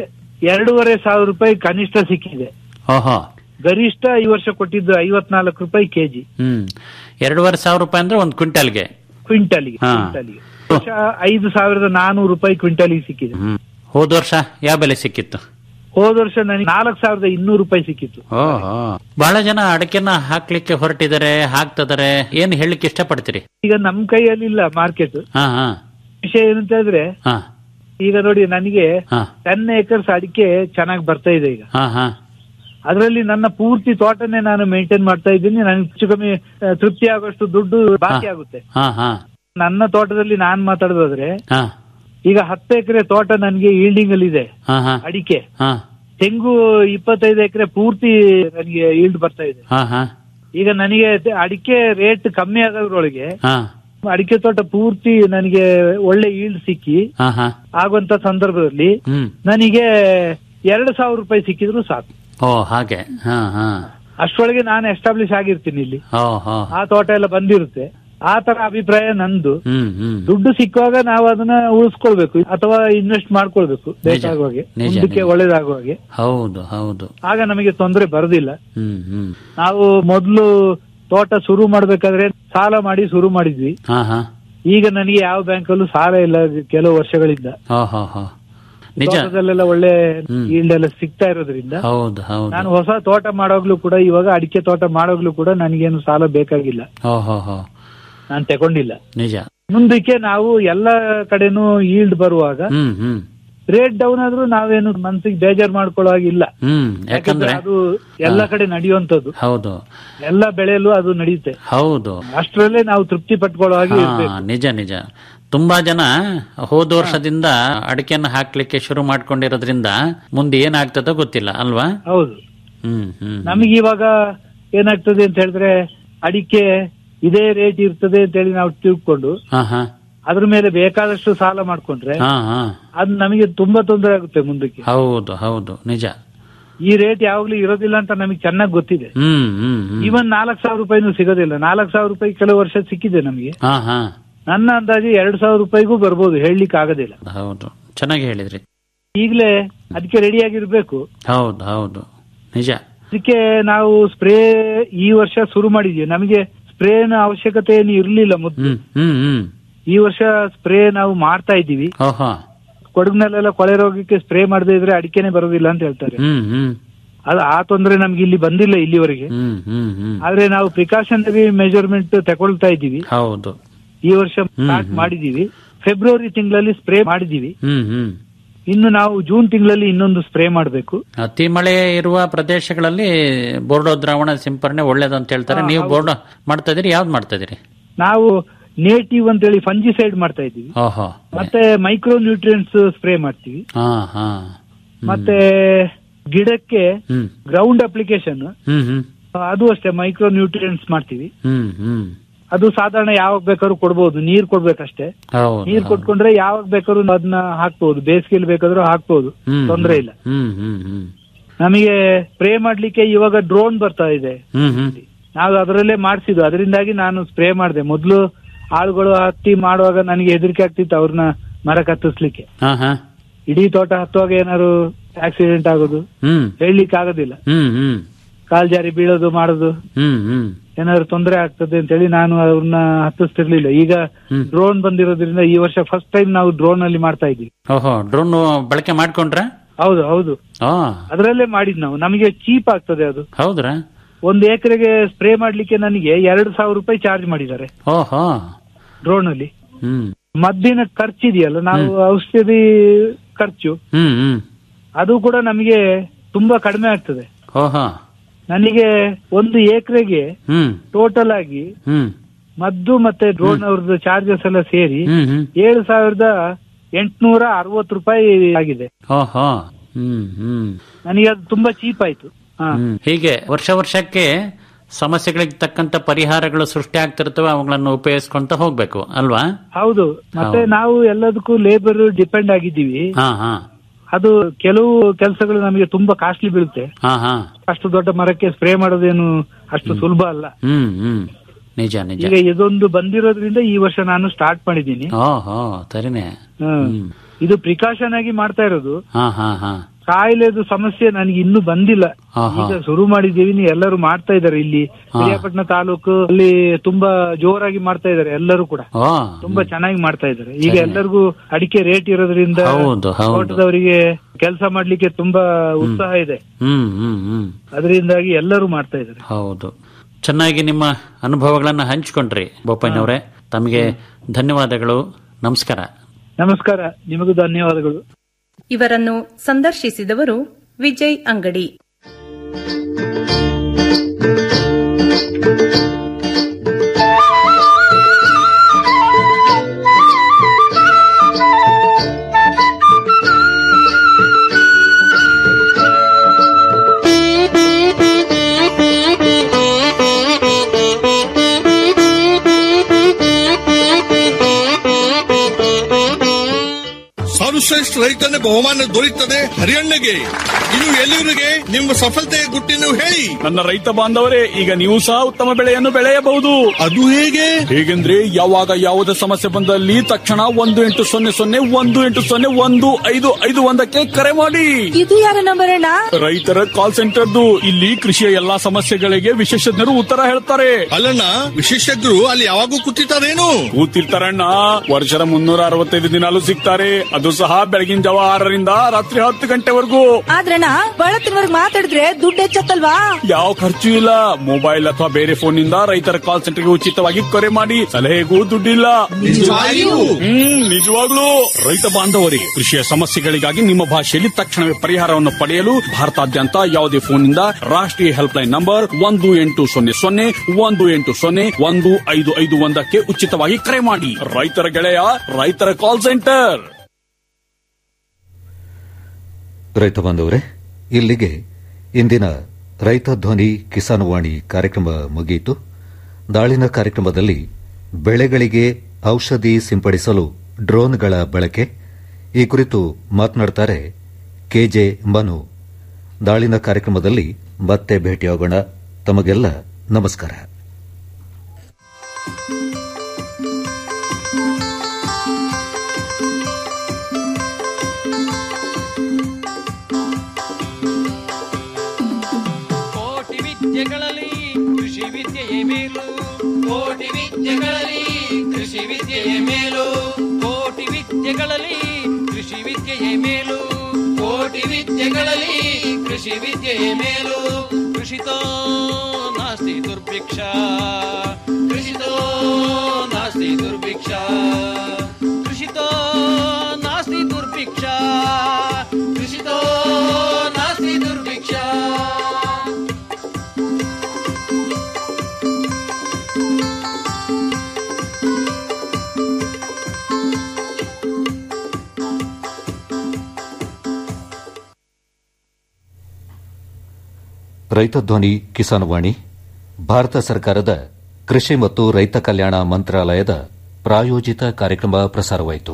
ಎರಡೂವರೆ ಸಾವಿರ ರೂಪಾಯಿ ಕನಿಷ್ಠ ಸಿಕ್ಕಿದೆ ಓಹೋ ಗರಿಷ್ಠ ಈ ವರ್ಷ ಕೊಟ್ಟಿದ್ದು ಐವತ್ನಾಲ್ಕು ರೂಪಾಯಿ ಕೆಜಿ ಹ್ಮ್ ಎರಡೂವರೆ ಸಾವಿರ ರೂಪಾಯಿ ಅಂದ್ರೆ ಒಂದು ಕ್ವಿಂಟಲ್ಗೆ ಕ್ವಿಂಟಲ್ಗೆ ಹಾ. ಕ್ವಿಂಟಲ್ಗೆ ಈ ವರ್ಷ ಐದು ಸಾವಿರದ ನಾನೂರು ರೂಪಾಯಿ ಕ್ವಿಂಟಲ್ಗೆ ಸಿಕ್ಕಿದೆ ಹ್ಮ್ ಹೋದ ವರ್ಷ ಯಾವ ಬೆಲೆ ಸಿಕ್ಕಿತ್ತು ಹೋದ ವರ್ಷ ನನಗೆ ನಾಲ್ಕು ಸಾವಿರದ ಇನ್ನೂರು ರೂಪಾಯಿ ಸಿಕ್ಕಿತ್ತು ಓಹೋ ಬಹಳ ಜನ ಅಡಕೆನ ಹಾಕ್ಲಿಕ್ಕೆ ಹೊರಟಿದ್ದಾರೆ ಹಾಕ್ತಿದ್ದಾರೆ ಏನ್ ಹೇಳಲಿಕ್ಕೆ ಇಷ್ಟಪಡ್ತೀರಿ ಈಗ ನಮ್ ಕೈಯಲ್ಲಿ ಇಲ್ಲ ಮಾರ್ಕೆಟ್ ಹಾ ಹಾ ವಿಷಯ ಏನಂತ ಹೇಳಿದ್ರೆ ಹಾ ಈಗ ನೋಡಿ ನನಗೆ ಹಾ ಟೆನ್ ಏಕರ್ಸ್ ಅಡಿಕೆ ಚೆನ್ನಾಗಿ ಬರ್ತಾ ಇದೆ ಈಗ ಹಾ ಹಾ ಅದರಲ್ಲಿ ನನ್ನ ಪೂರ್ತಿ ತೋಟನೇ ನಾನು ಮೇಂಟೈನ್ ಮಾಡ್ತಾ ಇದ್ದೀನಿ ನನಗೆ ಹೆಚ್ಚು ಕಮ್ಮಿ ಆ, ತೃಪ್ತಿ ಆಗೋಷ್ಟು ದುಡ್ಡು ಬಾಕಿ ಆಗುತ್ತೆ ಹಾ ಹಾ ನನ್ನ ತೋಟದಲ್ಲಿ ನಾನ್ ಮಾತಾಡೋದಾದ್ರೆ ಹಾ ಈಗ ಹತ್ತು ಎಕರೆ ತೋಟ ನನಗೆ ಈಲ್ಡಿಂಗ್ ಅಲ್ಲಿ ಇದೆ ಹಾ ಹಾ ಅಡಿಕೆ ಹಾ ತೆಂಗು ಇಪ್ಪತ್ತೈದು ಎಕರೆ ಪೂರ್ತಿ ನನಗೆ ಈಲ್ಡ್ ಬರ್ತಾ ಇದೆ ಹಾ ಹಾ ಈಗ ನನಗೆ ತೆ- ಅಡಿಕೆ ರೇಟ್ ಕಮ್ಮಿ ಆಗೋದ್ರೊಳಗೆ ಹಾ ಅಡಿಕೆ ತೋಟ ಪೂರ್ತಿ ನನಗೆ ಒಳ್ಳೆ ಈಲ್ಡ್ ಸಿಕ್ಕಿ ಹಾ ಹಾ ಆಗುವಂತ ಸಂದರ್ಭದಲ್ಲಿ ಹ್ಮ್ ನನಗೆ ಎರಡು ಸಾವಿರ ರೂಪಾಯಿ ಸಿಕ್ಕಿದ್ರು ಸಾಕು ಓ ಹಾಗೆ ಹಾ ಹಾ ಅಷ್ಟರೊಳಗೆ ನಾನು ಎಸ್ಟಾಬ್ಲಿಷ್ ಆಗಿರ್ತೀನಿ ಇಲ್ಲಿ ಓ ಹೋ ಆ ತೋಟ ಎಲ್ಲ ಬಂದಿರುತ್ತೆ ಆ ತರ ಅಭಿಪ್ರಾಯ ನಂದು ಹ್ಮ್ ಹ್ಮ್ ದುಡ್ಡು ಸಿಕ್ಕುವಾಗ ನಾವು ಅದನ್ನ ಉಳಿಸ್ಕೊಳ್ಬೇಕು ಅಥವಾ ಇನ್ವೆಸ್ಟ್ ಮಾಡ್ಕೊಳ್ಬೇಕು ಬೇಕಾಗುವಾಗೆ ನಿಜ, ಮುಂದಕ್ಕೆ ನಿಜ. ಒಳ್ಳೇದಾಗುವಾಗೆ ಹೌದು ಹೌದು ಆಗ ನಮಗೆ ತೊಂದರೆ ಬರೋದಿಲ್ಲ ಹ್ಮ್ ಹ್ಮ್ ನಾವು ಮೊದಲು ತೋಟ ಶುರು ಮಾಡ್ಬೇಕಾದ್ರೆ ಸಾಲ ಮಾಡಿ ಶುರು ಮಾಡಿದ್ವಿ ಹಾ ಹಾ ಈಗ ನನಗೆ ಯಾವ ಬ್ಯಾಂಕಲ್ಲೂ ಸಾಲ ಇಲ್ಲ ಕೆಲವು ವರ್ಷಗಳಿಂದ ಹೋ ಹೋ ಹೋ ನಿಜ ತೋಟದಲ್ಲೆಲ್ಲ ಒಳ್ಳೆ ಹ್ಮ್. ಈಲ್ಡ್ ಎಲ್ಲ ಸಿಗ್ತಾ ಇರೋದ್ರಿಂದ ಹೌದು ಹೌದು ನಾನು ಹೊಸ ತೋಟ ಮಾಡೋಗ್ಲೂ ಕೂಡ ಇವಾಗ ಅಡಿಕೆ ತೋಟ ಮಾಡೋಗ್ಲೂ ಕೂಡ ನನಗೇನು ಸಾಲ ಬೇಕಾಗಿಲ್ಲ ಹೋ ಹೋ ಹೋ ನಾನು ತಗೊಂಡಿಲ್ಲ ನಿಜ ಮುಂದಕ್ಕೆ ನಾವು ಎಲ್ಲ ಕಡೆನೂ ಈಲ್ಡ್ ಬರುವಾಗ ಹ್ಮ್ ಹ್ಮ್ ರೇಟ್ ಡೌನ್ ಆದ್ರೂ ನಾವೇನು ಮನ್ಸಿಗೆ ಬೇಜಾರ್ ಮಾಡ್ಕೊಳ್ಳೋ ಹಾಗಿಲ್ಲ ಹ್ಮ್ ಯಾಕಂದ್ರೆ ಯಾಕಂದ್ರೆ ಅದು ಎಲ್ಲ ಕಡೆ ನಡೆಯುವಂತದ್ದು ಹೌದು ಎಲ್ಲ ಬೆಳೆಯಲ್ಲೂ ಅದು ನಡೆಯುತ್ತೆ ಹೌದು ಅಷ್ಟರಲ್ಲೇ ನಾವು ತೃಪ್ತಿ ಪಟ್ಕೊಳ್ಳೋ ಹಾಗೆ ಹಾ ಇರ್ಬೇಕು ನಿಜ ನಿಜ ತುಂಬಾ ಜನ ಹೋದ ವರ್ಷದಿಂದ ಅಡಿಕೆಯನ್ನು ಹಾಕ್ಲಿಕ್ಕೆ ಶುರು ಮಾಡ್ಕೊಂಡಿರೋದ್ರಿಂದ ಮುಂದೆ ಏನಾಗ್ತದೋ ಗೊತ್ತಿಲ್ಲ ಅಲ್ವಾ ಹೌದು ಹ್ಮ್ ಹ್ಮ್ ನಮಗೆ ಇವಾಗ ಏನಾಗ್ತದೆ ಅಂತ ಹೇಳಿದ್ರೆ ಅಡಿಕೆ ಇದೇ ರೇಟ್ ಇರ್ತದೆ ಅಂತ ಹೇಳಿ ನಾವು ತಿಳ್ಕೊಂಡು ಹಾ ಹಾ ಅದ್ರ ಮೇಲೆ ಬೇಕಾದಷ್ಟು ಸಾಲ ಮಾಡ್ಕೊಂಡ್ರೆ ಹಾ ಹಾ ಅದು ನಮಗೆ ತುಂಬಾ ತೊಂದರೆ ಆಗುತ್ತೆ ಮುಂದಕ್ಕೆ ಹೌದು ಹೌದು ನಿಜ ಈ ರೇಟ್ ಯಾವಾಗ್ಲೂ ಇರೋದಿಲ್ಲ ಅಂತ ನಮಗೆ ಚೆನ್ನಾಗಿ ಗೊತ್ತಿದೆ ಹ್ಮ್ ಹ್ಮ್ ಹ್ಮ್ ಇವನ್ ನಾಲ್ಕು ಸಾವಿರ ರೂಪಾಯಿನೂ ಸಿಗೋದಿಲ್ಲ ನಾಲ್ಕು ಸಾವಿರ ರೂಪಾಯಿ ಕೆಲವು ವರ್ಷ ಸಿಕ್ಕಿದೆ ನಮಗೆ ಹಾ ಹಾ ನನ್ನ ಅಂದಾಜು ಎರಡ್ ಸಾವಿರ ರೂಪಾಯಿಗೂ ಬರ್ಬೋದು ಹೇಳಲಿಕ್ಕೆ ಆಗೋದಿಲ್ಲ ಹೌದು ಚೆನ್ನಾಗಿ ಹೇಳಿದ್ರಿ ಈಗಲೇ ಅದಕ್ಕೆ ರೆಡಿಯಾಗಿರ್ಬೇಕು ಹೌದು ಹೌದು ನಿಜ ಅದಕ್ಕೆ ನಾವು ಸ್ಪ್ರೇ ಈ ವರ್ಷ ಶುರು ಮಾಡಿದ್ವಿ ನಮಗೆ ಸ್ಪ್ರೇನ ಅವಶ್ಯಕತೆ ಏನು ಇರಲಿಲ್ಲ ಮೊದಲು ಹ್ಮ್ ಹ್ಮ್ ಹ್ಮ್ ಈ ವರ್ಷ ಸ್ಪ್ರೇ ನಾವು ಮಾಡ್ತಾ ಇದ್ದೀವಿ ಓಹೋ ಕೊಡಗಿನಲ್ಲೆಲ್ಲ ಕೊಳೆ ರೋಗಕ್ಕೆ ಸ್ಪ್ರೇ ಮಾಡದೇ ಇದ್ರೆ ಅಡಿಕೆನೆ ಬರೋದಿಲ್ಲ ಅಂತ ಹೇಳ್ತಾರೆ ಹ್ಮ್ ಹ್ಮ್ ಅದು ಆ ತೊಂದರೆ ನಮ್ಗೆ ಇಲ್ಲಿ ಬಂದಿಲ್ಲ ಇಲ್ಲಿವರೆಗೆ ಹ್ಮ್ ಹ್ಮ್ ಹ್ಮ್ ಆದ್ರೆ ನಾವು ಪ್ರಿಕಾಷನರಿ ಮೆಜರ್ಮೆಂಟ್ ತಗೊಳ್ತಾ ಇದ್ದೀವಿ ಹೌದು ಈ ವರ್ಷ ಸ್ಟಾರ್ಟ್ ಮಾಡಿದೀವಿ ಫೆಬ್ರವರಿ ತಿಂಗಳಲ್ಲಿ ಸ್ಪ್ರೇ ಮಾಡಿದೀವಿ ಹ್ಮ್ ಹ್ಮ್ ಇನ್ನು ನಾವು ಜೂನ್ ತಿಂಗಳಲ್ಲಿ ಇನ್ನೊಂದು ಸ್ಪ್ರೇ ಮಾಡಬೇಕು ಅತಿ ಮಳೆ ಇರುವ ಪ್ರದೇಶಗಳಲ್ಲಿ ಬೋರ್ಡೋ ದ್ರಾವಣ ಸಿಂಪರಣೆ ಒಳ್ಳೇದಂತ ಹೇಳ್ತಾರೆ ನೀವು ಬೋರ್ಡೋ ಮಾಡ್ತಾ ಇದೀರಿ ಯಾವ್ದು ಮಾಡ್ತಾ ಇದೀರಿ ನಾವು ನೇಟಿವ್ ಅಂತೇಳಿ ಫಂಜಿಸೈಡ್ ಮಾಡ್ತಾ ಇದ್ದೀವಿ ಓಹೋ ಮತ್ತೆ ಮೈಕ್ರೋ ನ್ಯೂಟ್ರಿಯೆಂಟ್ಸ್ ಸ್ಪ್ರೇ ಮಾಡ್ತೀವಿ ಹಾ ಹಾ ಮತ್ತೆ ಗಿಡಕ್ಕೆ ಹ್ಮ್ ಗ್ರೌಂಡ್ ಅಪ್ಲಿಕೇಶನ್ ಹ್ಮ್ ಹ್ಮ್ ಅದು ಅಷ್ಟೇ ಮೈಕ್ರೋ ನ್ಯೂಟ್ರಿಯೆಂಟ್ಸ್ ಮಾಡ್ತೀವಿ ಹ್ಮ್ ಹ್ಮ್ ಅದು ಸಾಧಾರಣ ಯಾವಾಗ ಬೇಕಾದ್ರೂ ಕೊಡ್ಬೋದು ನೀರ್ ಕೊಡ್ಬೇಕಷ್ಟೇ ಹೌದು ನೀರ್ ಕೊಟ್ಕೊಂಡ್ರೆ ಯಾವಾಗ ಬೇಕಾದ್ರೂ ಅದನ್ನ ಹಾಕ್ಬೋದು ಬೇಸಿಗೆಯಲ್ಲಿ ಬೇಕಾದ್ರೂ ಹಾಕ್ಬೋದು ಹ್ಮ್ ತೊಂದ್ರೆ ಇಲ್ಲ ಹ್ಮ್ ಹ್ಮ್ ಹ್ಮ್ ನಮಗೆ ಸ್ಪ್ರೇ ಮಾಡ್ಲಿಕ್ಕೆ ಇವಾಗ ಡ್ರೋನ್ ಬರ್ತಾ ಇದೆ ಹ್ಮ್ ಹ್ಮ್ ನಾವು ಅದರಲ್ಲೇ ಮಾಡಿಸಿದ್ದು ಅದರಿಂದಾಗಿ ನಾನು ಸ್ಪ್ರೇ ಮಾಡಿದೆ ಮೊದಲು ಆಳುಗಳು ಹತ್ತಿ ಮಾಡುವಾಗ ನನಗೆ ಹೆದರಿಕೆ ಆಗ್ತಿತ್ತು ಅವ್ರನ್ನ ಮರ ಕತ್ತಿಸ್ಲಿಕ್ಕೆ ಹಾ ಹಾ ಇಡೀ ತೋಟ ಹತ್ತುವಾಗ ಏನಾದ್ರು ಆಕ್ಸಿಡೆಂಟ್ ಆಗೋದು ಹ್ಮ್ ಹೇಳಲಿಕ್ಕೆ ಆಗೋದಿಲ್ಲ ಹ್ಮ್ ಹ್ಮ್ ಕಾಲ್ ಜಾರಿ ಬೀಳೋದು ಮಾಡೋದು ಹ್ಮ್ ಹ್ಮ್ ಏನಾದ್ರು ತೊಂದರೆ ಆಗ್ತದೆ ಅಂತ ಹೇಳಿ ನಾನು ಅವ್ರನ್ನ ಹತ್ತಿಸ್ತಿರ್ಲಿಲ್ಲ ಈಗ ಹ್ಮ್. ಡ್ರೋನ್ ಬಂದಿರೋದ್ರಿಂದ ಈ ವರ್ಷ ಫಸ್ಟ್ ಟೈಮ್ ನಾವು ಡ್ರೋನ್ ಅಲ್ಲಿ ಮಾಡ್ತಾ ಇದ್ದೀವಿ ಓಹೋ ಡ್ರೋನ್ ಬಳಕೆ ಮಾಡ್ಕೊಂಡ್ರ ಹೌದು ಹೌದು ಆ ಅದರಲ್ಲೇ ಮಾಡಿದ್ ನಾವು ನಮಗೆ ಚೀಪ್ ಆಗ್ತದೆ ಅದು ಹೌದ್ರಾ ಒಂದು ಎಕರೆಗೆ ಸ್ಪ್ರೇ ಮಾಡ್ಲಿಕ್ಕೆ ನನಗೆ ಎರಡು ಸಾವಿರ ರೂಪಾಯಿ ಚಾರ್ಜ್ ಮಾಡಿದ್ದಾರೆ ಓಹೋ ಡ್ರೋನ್ ಅಲ್ಲಿ ಹ್ಮ್ ಮದ್ದಿನ ಖರ್ಚಿದೆಯಲ್ಲ ನಾವು ಔಷಧಿ ಖರ್ಚು ಹ್ಮ್ ಹ್ಮ್ ಅದು ಕೂಡ ನಮಗೆ ತುಂಬಾ ಕಡಿಮೆ ಆಗ್ತದೆ ಓಹೋ ನನಗೆ ಒಂದು ಎಕರೆಗೆ ಹ್ಮ್ ಟೋಟಲ್ ಆಗಿ ಹ್ಮ್ ಮದ್ದು ಮತ್ತೆ ಡ್ರೋನ್ ಅವ್ರದ್ದು ಚಾರ್ಜಸ್ ಎಲ್ಲ ಸೇರಿ ಹ್ಮ್ ಹ್ಮ್ ಏಳು ಸಾವಿರದ ಎಂಟುನೂರ ಅರವತ್ತು ರೂಪಾಯಿ ಆಗಿದೆ ಓಹೋ ಹ್ಮ್ ಹ್ಮ್ ನನಗೆ ಅದು ತುಂಬಾ ಚೀಪ್ ಆಯ್ತು ಹಾ ಹ್ಮ್. ಹೀಗೆ ವರ್ಷ ವರ್ಷಕ್ಕೆ ಸಮಸ್ಯೆಗಳಿಗೆ ತಕ್ಕಂತ ಪರಿಹಾರಗಳು ಸೃಷ್ಟಿ ಆಗ್ತಿರ್ತವೆ ಅವುಗಳನ್ನು ಉಪಯೋಗಿಸ್ಕೊಂತ ಹೋಗ್ಬೇಕು ಅಲ್ವಾ ಹೌದು ಮತ್ತೆ ನಾವು ಎಲ್ಲದಕ್ಕೂ ಲೇಬರ್ ಡಿಪೆಂಡ್ ಆಗಿದ್ದೀವಿ ಹಾ ಹಾ ಅದು ಕೆಲವು ಕೆಲಸಗಳು ನಮಗೆ ತುಂಬಾ ಕಾಸ್ಟ್ಲಿ ಬೀಳುತ್ತೆ ಹಾ ಹಾ ಅಷ್ಟು ದೊಡ್ಡ ಮರಕ್ಕೆ ಸ್ಪ್ರೇ ಮಾಡೋದೇನು ಅಷ್ಟು ಸುಲಭ ಅಲ್ಲ ಹ್ಮ್ ಹ್ಮ್ ನಿಜ ನಿಜ ಈಗ ಇದೊಂದು ಬಂದಿರೋದ್ರಿಂದ ಈ ವರ್ಷ ನಾನು ಸ್ಟಾರ್ಟ್ ಮಾಡಿದ್ದೀನಿ ಓಹೋ ಸರಿನೇ ಹ್ಮ್. ಇದು ಪ್ರಿಕಾಷನ್ ಆಗಿ ಮಾಡ್ತಾ ಇರೋದು ಹಾ ಹಾ ಹಾ ಕಾಯಿಲೆದು ಸಮಸ್ಯೆ ನನಗೆ ಇನ್ನೂ ಬಂದಿಲ್ಲ ಆಹಾ. ಈಗ ಶುರು ಮಾಡಿದ್ದೀವಿ ನೀವು ಎಲ್ಲರೂ ಮಾಡ್ತಾ ಇದ್ದಾರೆ ಇಲ್ಲಿ ಪಿರಿಯಾಪಟ್ಟಣ ತಾಲೂಕು ಅಲ್ಲಿ ತುಂಬಾ ಜೋರಾಗಿ ಮಾಡ್ತಾ ಇದ್ದಾರೆ ಎಲ್ಲರೂ ಕೂಡ ಓ ತುಂಬಾ ಚೆನ್ನಾಗಿ ಮಾಡ್ತಾ ಇದ್ದಾರೆ ಈಗ ಎಲ್ಲರಿಗೂ ಅಡಿಕೆ ರೇಟ್ ಇರೋದ್ರಿಂದ ಹೌದು, ಹೌದು. ತೋಟದವರಿಗೆ ಕೆಲಸ ಮಾಡ್ಲಿಕ್ಕೆ ತುಂಬಾ ಉತ್ಸಾಹ ಇದೆ ಹ್ಮ್ ಹ್ಮ್ ಹ್ಮ್ ಅದರಿಂದಾಗಿ ಎಲ್ಲರೂ ಮಾಡ್ತಾ ಇದ್ದಾರೆ ಹೌದು ಚೆನ್ನಾಗಿ ನಿಮ್ಮ ಅನುಭವಗಳನ್ನ ಹಂಚಿಕೊಂಡ್ರಿ ಬೋಪಯ್ಯನವರೇ ತಮಗೆ ಧನ್ಯವಾದಗಳು ನಮಸ್ಕಾರ ನಮಸ್ಕಾರ ನಿಮಗೂ ಧನ್ಯವಾದಗಳು ಇವರನ್ನು ಸಂದರ್ಶಿಸಿದವರು ವಿಜಯ್ ಅಂಗಡಿ ಸರ್ವಶ್ರೇಷ್ಠ ರೈತನ ಬಹುಮಾನ ದೊರೆಯುತ್ತದೆ ಹರಿಯಣ್ಣಗೆ ಇನ್ನು ಎಲ್ಲರಿಗೆ ನಿಮ್ಮ ಸಫಲತೆಯ ಗುಟ್ಟಿನ ಹೇಳಿ ನನ್ನ ರೈತ ಬಾಂಧವರೇ ಈಗ ನೀವು ಸಹ ಉತ್ತಮ ಬೆಳೆಯನ್ನು ಬೆಳೆಯಬಹುದು ಅದು ಹೇಗೆ ಹೇಗೆಂದ್ರೆ ಯಾವಾಗ ಯಾವುದೇ ಸಮಸ್ಯೆ ಬಂದಲ್ಲಿ ತಕ್ಷಣ ಒಂದು ಎಂಟು ಸೊನ್ನೆ ಸೊನ್ನೆ ಒಂದು ಎಂಟು ಸೊನ್ನೆ ಒಂದು ಐದು ಐದು ಒಂದಕ್ಕೆ ಕರೆ ಮಾಡಿ ಇದು ಯಾರ ನಂಬರ್ ಅಣ್ಣ ರೈತರ ಕಾಲ್ ಸೆಂಟರ್ದು ಇಲ್ಲಿ ಕೃಷಿಯ ಎಲ್ಲಾ ಸಮಸ್ಯೆಗಳಿಗೆ ವಿಶೇಷಜ್ಞರು ಉತ್ತರ ಹೇಳ್ತಾರೆ ಅಲ್ಲಣ್ಣ ವಿಶೇಷಜ್ಞರು ಅಲ್ಲಿ ಯಾವಾಗೂ ಕೂತಿರ್ತಾರೇನು ಕೂತಿರ್ತಾರಣ್ಣ ವರ್ಷದ ಮುನ್ನೂರ ಅರವತ್ತೈದು ದಿನಾಲು ಸಿಗ್ತಾರೆ ಅದು ಸಹ ಬೆಳಗಿನ ಜಾವ ಆರರಿಂದ ರಾತ್ರಿ ಹತ್ತು ಗಂಟೆವರೆಗೂ ಆದ್ರಣ್ಣ ಬಳತ್ತಿನವರ್ಗ್ ಮಾತಾಡಿದ್ರೆ ದುಡ್ಡು ಹೆಚ್ಚತ್ತಲ್ವಾ ಯಾವ ಖರ್ಚು ಇಲ್ಲ ಮೊಬೈಲ್ ಅಥವಾ ಬೇರೆ ಫೋನ್ ನಿಂದ ರೈತರ ಕಾಲ್ ಸೆಂಟರ್ಗೆ ಉಚಿತವಾಗಿ ಕರೆ ಮಾಡಿ ಸಲಹೆಗೂ ದುಡ್ಡಿಲ್ಲ ನಿಜವಾಗಿಯೂ? ಹ್ಮ್ ನಿಜವಾಗ್ಲೂ ರೈತ ಬಾಂಧವರೇ ಕೃಷಿಯ ಸಮಸ್ಯೆಗಳಿಗಾಗಿ ನಿಮ್ಮ ಭಾಷೆಯಲ್ಲಿ ತಕ್ಷಣವೇ ಪರಿಹಾರವನ್ನು ಪಡೆಯಲು ಭಾರತಾದ್ಯಂತ ಯಾವುದೇ ಫೋನ್ ನಿಂದ ರಾಷ್ಟ್ರೀಯ ಹೆಲ್ಪ್ ಲೈನ್ ನಂಬರ್ ಒಂದು ಎಂಟು ಸೊನ್ನೆ ಸೊನ್ನೆ ಒಂದು ಎಂಟು ಸೊನ್ನೆ ಒಂದು ಐದು ಐದು ಒಂದಕ್ಕೆ ಉಚಿತವಾಗಿ ಕರೆ ಮಾಡಿ ರೈತರ ಗೆಳೆಯ ರೈತರ ಕಾಲ್ ಸೆಂಟರ್ ರೈತ ಬಾಂಧವರೇ ಇಲ್ಲಿಗೆ ಇಂದಿನ ರೈತ ಧ್ವನಿ ಕಿಸಾನ್ ವಾಣಿ ಕಾರ್ಯಕ್ರಮ ಮುಗಿಯಿತು ನಾಳಿನ ಕಾರ್ಯಕ್ರಮದಲ್ಲಿ ಬೆಳೆಗಳಿಗೆ ಔಷಧಿ ಸಿಂಪಡಿಸಲು ಡ್ರೋನ್ಗಳ ಬಳಕೆ ಈ ಕುರಿತು ಮಾತನಾಡುತ್ತಾರೆ ಕೆಜೆ ಮನು ನಾಳಿನ ಕಾರ್ಯಕ್ರಮದಲ್ಲಿ ಮತ್ತೆ ಭೇಟಿಯಾಗೋಣ ತಮಗೆಲ್ಲ ನಮಸ್ಕಾರ ಕೋಟಿ ವಿದ್ಯೆಗಳಲ್ಲಿ ಕೃಷಿ ವಿದ್ಯೆಯೇ ಮೇಲು ಕೋಟಿ ವಿದ್ಯೆಗಳಲ್ಲಿ ಕೃಷಿ ವಿದ್ಯೆಯೇ ಮೇಲು ಕೋಟಿ ವಿದ್ಯೆಗಳಲ್ಲಿ ಕೃಷಿ ವಿದ್ಯೆಯೇ ಮೇಲು ಕೋಟಿ ವಿದ್ಯೆಗಳಲ್ಲಿ ಕೃಷಿ ವಿದ್ಯೆಯೇ ಮೇಲು ಕೃಷಿತೋ ನಾಸ್ತಿ ದುರ್ಭಿಕ್ಷ ಕೃಷಿತೋ ನಾಸ್ತಿ ದುರ್ಭಿಕ್ಷ ಕೃಷಿತೋ ನಾಸ್ತಿ ದುರ್ಭಿಕ್ಷ ಕೃಷಿತೋ ನಾಸ್ತಿ ದುರ್ಭಿಕ್ಷ ರೈತ ಧ್ವನಿ ಕಿಸಾನ್ ವಾಣಿ ಭಾರತ ಸರ್ಕಾರದ ಕೃಷಿ ಮತ್ತು ರೈತ ಕಲ್ಯಾಣ ಮಂತ್ರಾಲಯದ ಪ್ರಾಯೋಜಿತ ಕಾರ್ಯಕ್ರಮ ಪ್ರಸಾರವಾಯಿತು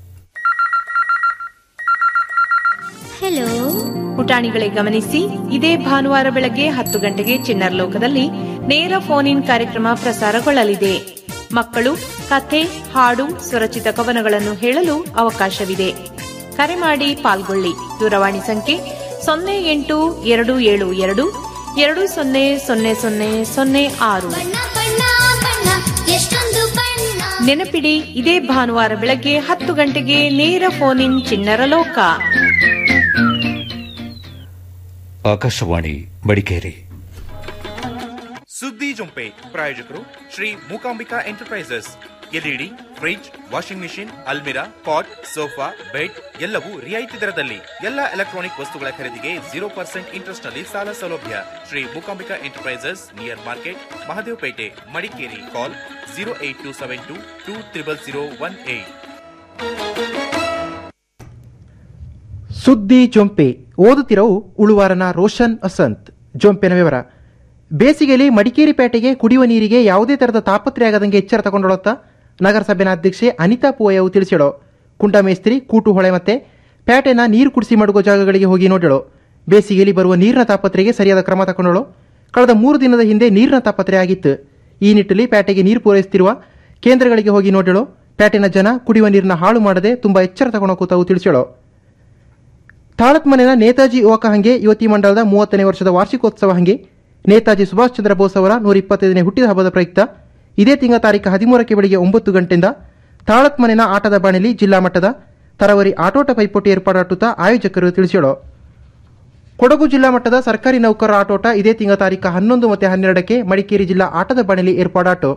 ಹಲೋ ಪುಟಾಣಿಗಳೇ ಗಮನಿಸಿ ಇದೇ ಭಾನುವಾರ ಬೆಳಗ್ಗೆ ಹತ್ತು ಗಂಟೆಗೆ ಚಿನ್ನರ್ ಲೋಕದಲ್ಲಿ ನೇರ ಫೋನ್ ಇನ್ ಕಾರ್ಯಕ್ರಮ ಪ್ರಸಾರಗೊಳ್ಳಲಿದೆ ಮಕ್ಕಳು ಕಥೆ ಹಾಡು ಸ್ವರಚಿತ ಕವನಗಳನ್ನು ಹೇಳಲು ಅವಕಾಶವಿದೆ ಕರೆ ಮಾಡಿ ಪಾಲ್ಗೊಳ್ಳಿ ದೂರವಾಣಿ ಸಂಖ್ಯೆ ಸೊನ್ನೆ ಎಂಟು ಎರಡು ಏಳು ಎರಡು ಎರಡು ಸೊನ್ನೆ ಸೊನ್ನೆ ಸೊನ್ನೆ ಸೊನ್ನೆ ಆರು ಬಣ್ಣ ಬಣ್ಣ ಬಣ್ಣ ಎಷ್ಟೊಂದು ಬಣ್ಣ ನೆನಪಿಡಿ ಇದೇ ಭಾನುವಾರ ಬೆಳಗ್ಗೆ ಹತ್ತು ಗಂಟೆಗೆ ನೇರ ಫೋನ್ ಇನ್ ಚಿನ್ನರ ಲೋಕ ಆಕಾಶವಾಣಿ ಮಡಿಕೇರಿ ಸುದ್ದಿ ಜೊಂಪೆ ಪ್ರಾಯೋಜಕರು Shri Mookambika enterprises LED fridge washing machine ಅಲ್ಮಿರಾ ಪಾಟ್ ಸೋಫಾ ಬೆಡ್ ಎಲ್ಲವೂ ರಿಯಾಯಿತಿ ದರದಲ್ಲಿ ಎಲ್ಲ ಎಲೆಕ್ಟ್ರಾನಿಕ್ ವಸ್ತುಗಳ ಖರೀದಿಗೆ ಜೀರೋ ಪರ್ಸೆಂಟ್ ಇಂಟ್ರೆಸ್ಟ್ ನಲ್ಲಿ ಸಾಲ ಸೌಲಭ್ಯ Shri Mookambika enterprises near market Mahadevapete Madikeri call zero eight two seven two two triple zero one eight ಸುದ್ದಿ ಜೊಂಪೆ ಓದುತ್ತಿರವು ಉಳುವಾರನ ರೋಷನ್ ಅಸಂತ್ ಜೊಂಪೆನ ವಿವರ ಬೇಸಿಗೆಯಲ್ಲಿ ಮಡಿಕೇರಿ ಪೇಟೆಗೆ ಕುಡಿಯುವ ನೀರಿಗೆ ಯಾವುದೇ ತರಹದ ತಾಪತ್ರೆ ಆಗದಂಗೆ ಎಚ್ಚರ ತಗೊಂಡೊಳತ್ತ ನಗರಸಭೆನ ಅಧ್ಯಕ್ಷೆ ಅನಿತಾ ಪೂವಯ್ಯವು ತಿಳಿಸಿಳು ಕುಂಟಮೇಸ್ತ್ರಿ ಕೂಟು ಹೊಳೆ ಮತ್ತೆ ಪೇಟೆನ ನೀರು ಕುಡಿಸಿ ಮಡಗುವ ಜಾಗಗಳಿಗೆ ಹೋಗಿ ನೋಡಿಳು ಬೇಸಿಗೆಯಲ್ಲಿ ಬರುವ ನೀರಿನ ತಾಪತ್ರೆಗೆ ಸರಿಯಾದ ಕ್ರಮ ತಗೊಂಡಳು ಕಳೆದ ಮೂರು ದಿನದ ಹಿಂದೆ ನೀರಿನ ತಾಪತ್ರೆ ಆಗಿತ್ತು ಈ ನಿಟ್ಟಿನಲ್ಲಿ ಪೇಟೆಗೆ ನೀರು ಪೂರೈಸುತ್ತಿರುವ ಕೇಂದ್ರಗಳಿಗೆ ಹೋಗಿ ನೋಡಿಳು ಪೇಟೆನ ಜನ ಕುಡಿಯುವ ನೀರನ್ನ ಹಾಳು ಮಾಡದೆ ತುಂಬಾ ಎಚ್ಚರ ತಗೊಂಡು ಕೂತಾವು ತಿಳಿಸಿಳು ತಾಳತ್ಮನೆನ ನೇತಾಜಿ ಯುವಕ ಹಂಗೆ ಯುವತಿ ಮಂಡಳದ ಮೂವತ್ತನೇ ವರ್ಷದ ವಾರ್ಷಿಕೋತ್ಸವ ಹಂಗೆ ನೇತಾಜಿ ಸುಭಾಷ್ ಚಂದ್ರ ಬೋಸ್ ಅವರ ನೂರ ಇಪ್ಪತ್ತೈದನೇ ಹುಟ್ಟಿದ ಹಬ್ಬದ ಪ್ರಯುಕ್ತ ಇದೇ ತಿಂಗಳ ತಾರೀಕು ಹದಿಮೂರಕ್ಕೆ ಬೆಳಿಗ್ಗೆ ಒಂಬತ್ತು ಗಂಟೆಯಿಂದ ತಾಳತ್ಮನೆನ ಆಟದ ಬಾಣಿಲಿ ಜಿಲ್ಲಾ ಮಟ್ಟದ ತರವರಿ ಆಟೋಟ ಪೈಪೋಟಿ ಏರ್ಪಾಡಾಟುತ್ತಾ ಆಯೋಜಕರು ತಿಳಿಸಿಳು ಕೊಡಗು ಜಿಲ್ಲಾ ಮಟ್ಟದ ಸರ್ಕಾರಿ ನೌಕರರ ಆಟೋಟ ಇದೇ ತಿಂಗಳ ತಾರೀಕು ಹನ್ನೊಂದು ಮತ್ತು ಹನ್ನೆರಡಕ್ಕೆ ಮಡಿಕೇರಿ ಜಿಲ್ಲಾ ಆಟದ ಬಾಣಿಲಿ ಏರ್ಪಾಡಾಟು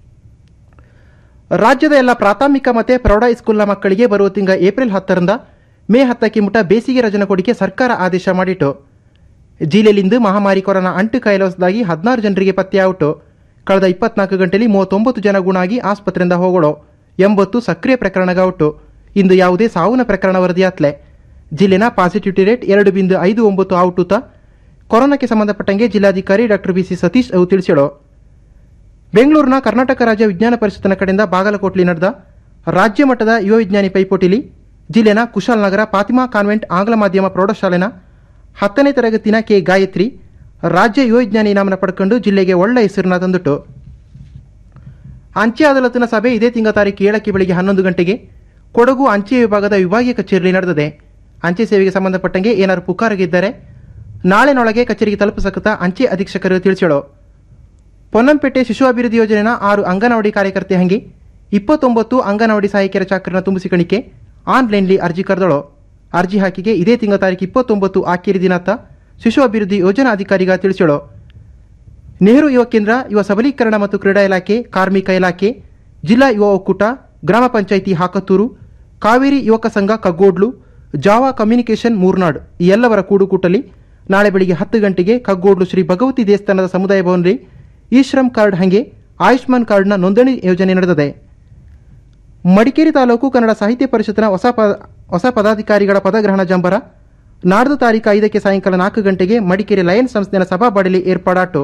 ರಾಜ್ಯದ ಎಲ್ಲ ಪ್ರಾಥಮಿಕ ಮತ್ತು ಪ್ರೌಢ ಹೈಸ್ಕೂಲ್ನ ಮಕ್ಕಳಿಗೆ ಬರುವ ತಿಂಗಳ ಏಪ್ರಿಲ್ ಹತ್ತರಿಂದ ಮೇ ಹತ್ತಕ್ಕೆ ಮುಟ ಬೇಸಿಗೆ ರಜನ ಕೊಡಿಕೆ ಸರ್ಕಾರ ಆದೇಶ ಮಾಡಿತು ಜಿಲ್ಲೆಯಲ್ಲಿಂದು ಮಹಾಮಾರಿ ಕೊರೋನಾ ಅಂಟು ಕಾಯಿಲೆ ಹೊಸದಾಗಿ ಹದಿನಾರು ಜನರಿಗೆ ಪತ್ತೆಯಾಯಿತು ಕಳೆದ ಇಪ್ಪತ್ನಾಲ್ಕು ಗಂಟೆಯಲ್ಲಿ ಮೂವತ್ತೊಂಬತ್ತು ಜನ ಗುಣ ಆಗಿ ಆಸ್ಪತ್ರೆಯಿಂದ ಹೋಗೋಳು ಎಂಬತ್ತು ಸಕ್ರಿಯ ಪ್ರಕರಣಗಾವುಟು ಇಂದು ಯಾವುದೇ ಸಾವಿನ ಪ್ರಕರಣ ವರದಿಯಾತ್ಲೆ ಜಿಲ್ಲೆನ ಪಾಸಿಟಿವಿಟಿ ರೇಟ್ ಎರಡು ಬಿಂದು ಐದು ಒಂಬತ್ತು ಔಟುತ ಕೊರೋನಾಕ್ಕೆ ಸಂಬಂಧಪಟ್ಟಂಗೆ ಜಿಲ್ಲಾಧಿಕಾರಿ ಡಾಕ್ಟರ್ ಬಿಸಿ ಸತೀಶ್ ಅವು ತಿಳಿಸಿಳು ಬೆಂಗಳೂರಿನ ಕರ್ನಾಟಕ ರಾಜ್ಯ ವಿಜ್ಞಾನ ಪರಿಷತ್ತಿನ ಕಡೆಯಿಂದ ಬಾಗಲಕೋಟ್ಲಿ ನಡೆದ ರಾಜ್ಯ ಮಟ್ಟದ ಯುವ ವಿಜ್ಞಾನಿ ಪೈಪೋಟಿಲಿ ಜಿಲ್ಲೆನ ಕುಶಾಲನಗರ ಫಾತಿಮಾ ಕಾನ್ವೆಂಟ್ ಆಂಗ್ಲ ಮಾಧ್ಯಮ ಪ್ರೌಢಶಾಲೆನ ಹತ್ತನೇ ತರಗತಿನ ಕೆ ಗಾಯತ್ರಿ ರಾಜ್ಯ ಯುವ ವಿಜ್ಞಾನಿ ಇನಾಮನ ಪಡ್ಕೊಂಡು ಜಿಲ್ಲೆಗೆ ಒಳ್ಳೆ ಹೆಸರನ್ನ ತಂದಿಟ್ಟು ಅಂಚೆ ಅದಾಲತಿನ ಸಭೆ ಇದೇ ತಿಂಗಳ ತಾರೀಕು ಏಳಕ್ಕೆ ಬೆಳಿಗ್ಗೆ ಹನ್ನೊಂದು ಗಂಟೆಗೆ ಕೊಡಗು ಅಂಚೆ ವಿಭಾಗದ ವಿಭಾಗೀಯ ಕಚೇರಿಯಲ್ಲಿ ನಡೆದಿದೆ ಅಂಚೆ ಸೇವೆಗೆ ಸಂಬಂಧಪಟ್ಟಂಗೆ ಏನಾರು ಪುಕಾರಾಗಿದ್ದರೆ ನಾಳೆನೊಳಗೆ ಕಚೇರಿಗೆ ತಲುಪಿಸಕತ್ತ ಅಂಚೆ ಅಧೀಕ್ಷಕರು ತಿಳಿಸಿಳು ಪೊನ್ನಂಪೇಟೆ ಶಿಶು ಅಭಿವೃದ್ಧಿ ಯೋಜನೆನ ಆರು ಅಂಗನವಾಡಿ ಕಾರ್ಯಕರ್ತೆ ಹಂಗಿ ಇಪ್ಪತ್ತೊಂಬತ್ತು ಅಂಗನವಾಡಿ ಸಹಾಯಕಿಯರ ಚಾಕರಿನ ತುಂಬಿಸಿಕಣಿಕೆ ಆನ್ಲೈನ್ಲಿ ಅರ್ಜಿ ಕರೆದಳು ಅರ್ಜಿ ಹಾಕಿಗೆ ಇದೇ ತಿಂಗಳ ತಾರೀಕು ಇಪ್ಪತ್ತೊಂಬತ್ತು ಆಕೇರಿ ದಿನಾಂತ ಶಿಶು ಅಭಿವೃದ್ಧಿ ಯೋಜನಾ ಅಧಿಕಾರಿಗ ತಿಳಿಸಿಳು ನೆಹರು ಯುವ ಕೇಂದ್ರ ಯುವ ಸಬಲೀಕರಣ ಮತ್ತು ಕ್ರೀಡಾ ಇಲಾಖೆ ಕಾರ್ಮಿಕ ಇಲಾಖೆ ಜಿಲ್ಲಾ ಯುವ ಒಕ್ಕೂಟ ಗ್ರಾಮ ಪಂಚಾಯಿತಿ ಹಾಕತ್ತೂರು ಕಾವೇರಿ ಯುವಕ ಸಂಘ ಕಗ್ಗೋಡ್ಲು ಜಾವಾ ಕಮ್ಯುನಿಕೇಷನ್ ಮೂರ್ನಾಡ್ ಈ ಎಲ್ಲವರ ಕೂಡುಕೂಟಲಿ ನಾಳೆ ಬೆಳಿಗ್ಗೆ ಹತ್ತು ಗಂಟೆಗೆ ಕಗ್ಗೋಡ್ಲು ಶ್ರೀ ಭಗವತಿ ದೇವಸ್ಥಾನದ ಸಮುದಾಯ ಭವನದಲ್ಲಿ ಈ ಶ್ರಮ್ ಕಾರ್ಡ್ ಹಂಗೆ ಆಯುಷ್ಮಾನ್ ಕಾರ್ಡ್ನ ನೋಂದಣಿ ಯೋಜನೆ ನಡೆದಿದೆ ಮಡಿಕೇರಿ ತಾಲೂಕು ಕನ್ನಡ ಸಾಹಿತ್ಯ ಪರಿಷತ್ನ ಹೊಸ ಪ ಹೊಸ ಪದಾಧಿಕಾರಿಗಳ ಪದಗ್ರಹಣ ಜಂಬರ ನಾಡ್ದು ತಾರೀಕು ಐದಕ್ಕೆ ಸಾಯಂಕಾಲ ನಾಲ್ಕು ಗಂಟೆಗೆ ಮಡಿಕೇರಿ ಲಯನ್ಸ್ ಸಂಸ್ಥೆಯ ಸಭಾಬಾಡಲಿ ಏರ್ಪಾಡಾಟು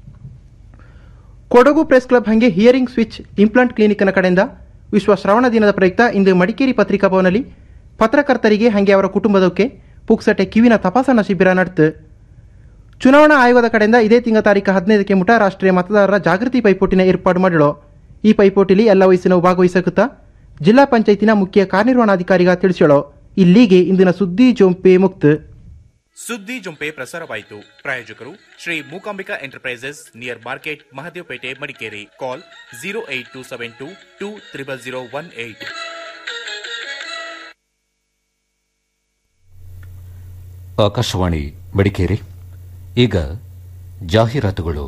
ಕೊಡಗು ಪ್ರೆಸ್ ಕ್ಲಬ್ ಹಂಗೆ ಹಿಯರಿಂಗ್ ಸ್ವಿಚ್ ಇಂಪ್ಲಾಂಟ್ ಕ್ಲಿನಿಕ್ನ ಕಡೆಯಿಂದ ವಿಶ್ವ ಶ್ರವಣ ದಿನದ ಪ್ರಯುಕ್ತ ಇಂದು ಮಡಿಕೇರಿ ಪತ್ರಿಕಾ ಭವನಲ್ಲಿ ಪತ್ರಕರ್ತರಿಗೆ ಹಂಗೆ ಅವರ ಕುಟುಂಬದಕ್ಕೆ ಪುಕ್ಸಟೆ ಕಿವಿನ ತಪಾಸಣಾ ಶಿಬಿರ ನಡೆತು ಚುನಾವಣಾ ಆಯೋಗದ ಕಡೆಯಿಂದ ಇದೇ ತಿಂಗಳ ತಾರೀಕು ಹದಿನೈದಕ್ಕೆ ಮುಟ ರಾಷ್ಟ್ರೀಯ ಮತದಾರರ ಜಾಗೃತಿ ಪೈಪೋಟಿನ ಏರ್ಪಾಡು ಮಾಡಿಳು ಈ ಪೈಪೋಟಿಲಿ ಎಲ್ಲ ವಯಸ್ಸಿನವು ಭಾಗವಹಿಸಕುತ್ತಾ ಜಿಲ್ಲಾ ಪಂಚಾಯತಿನ ಮುಖ್ಯ ಕಾರ್ಯನಿರ್ವಹಣಾಧಿಕಾರಿಗ ತಿಳಿಸಳು ಇಲ್ಲಿಗೆ ಇಂದಿನ ಸುದ್ದಿ ಜೊಂಪೆ ಮುಕ್ತ ಸುದ್ದಿ ಜೊಂಪೆ ಪ್ರಸಾರವಾಯಿತು ಪ್ರಾಯೋಜಕರು Shri Mookambika enterprises near market Mahadevapete Madikeri call zero eight two seven two two triple zero one eight Akashvani Madikeri ಈಗ ಜಾಹೀರಾತುಗಳು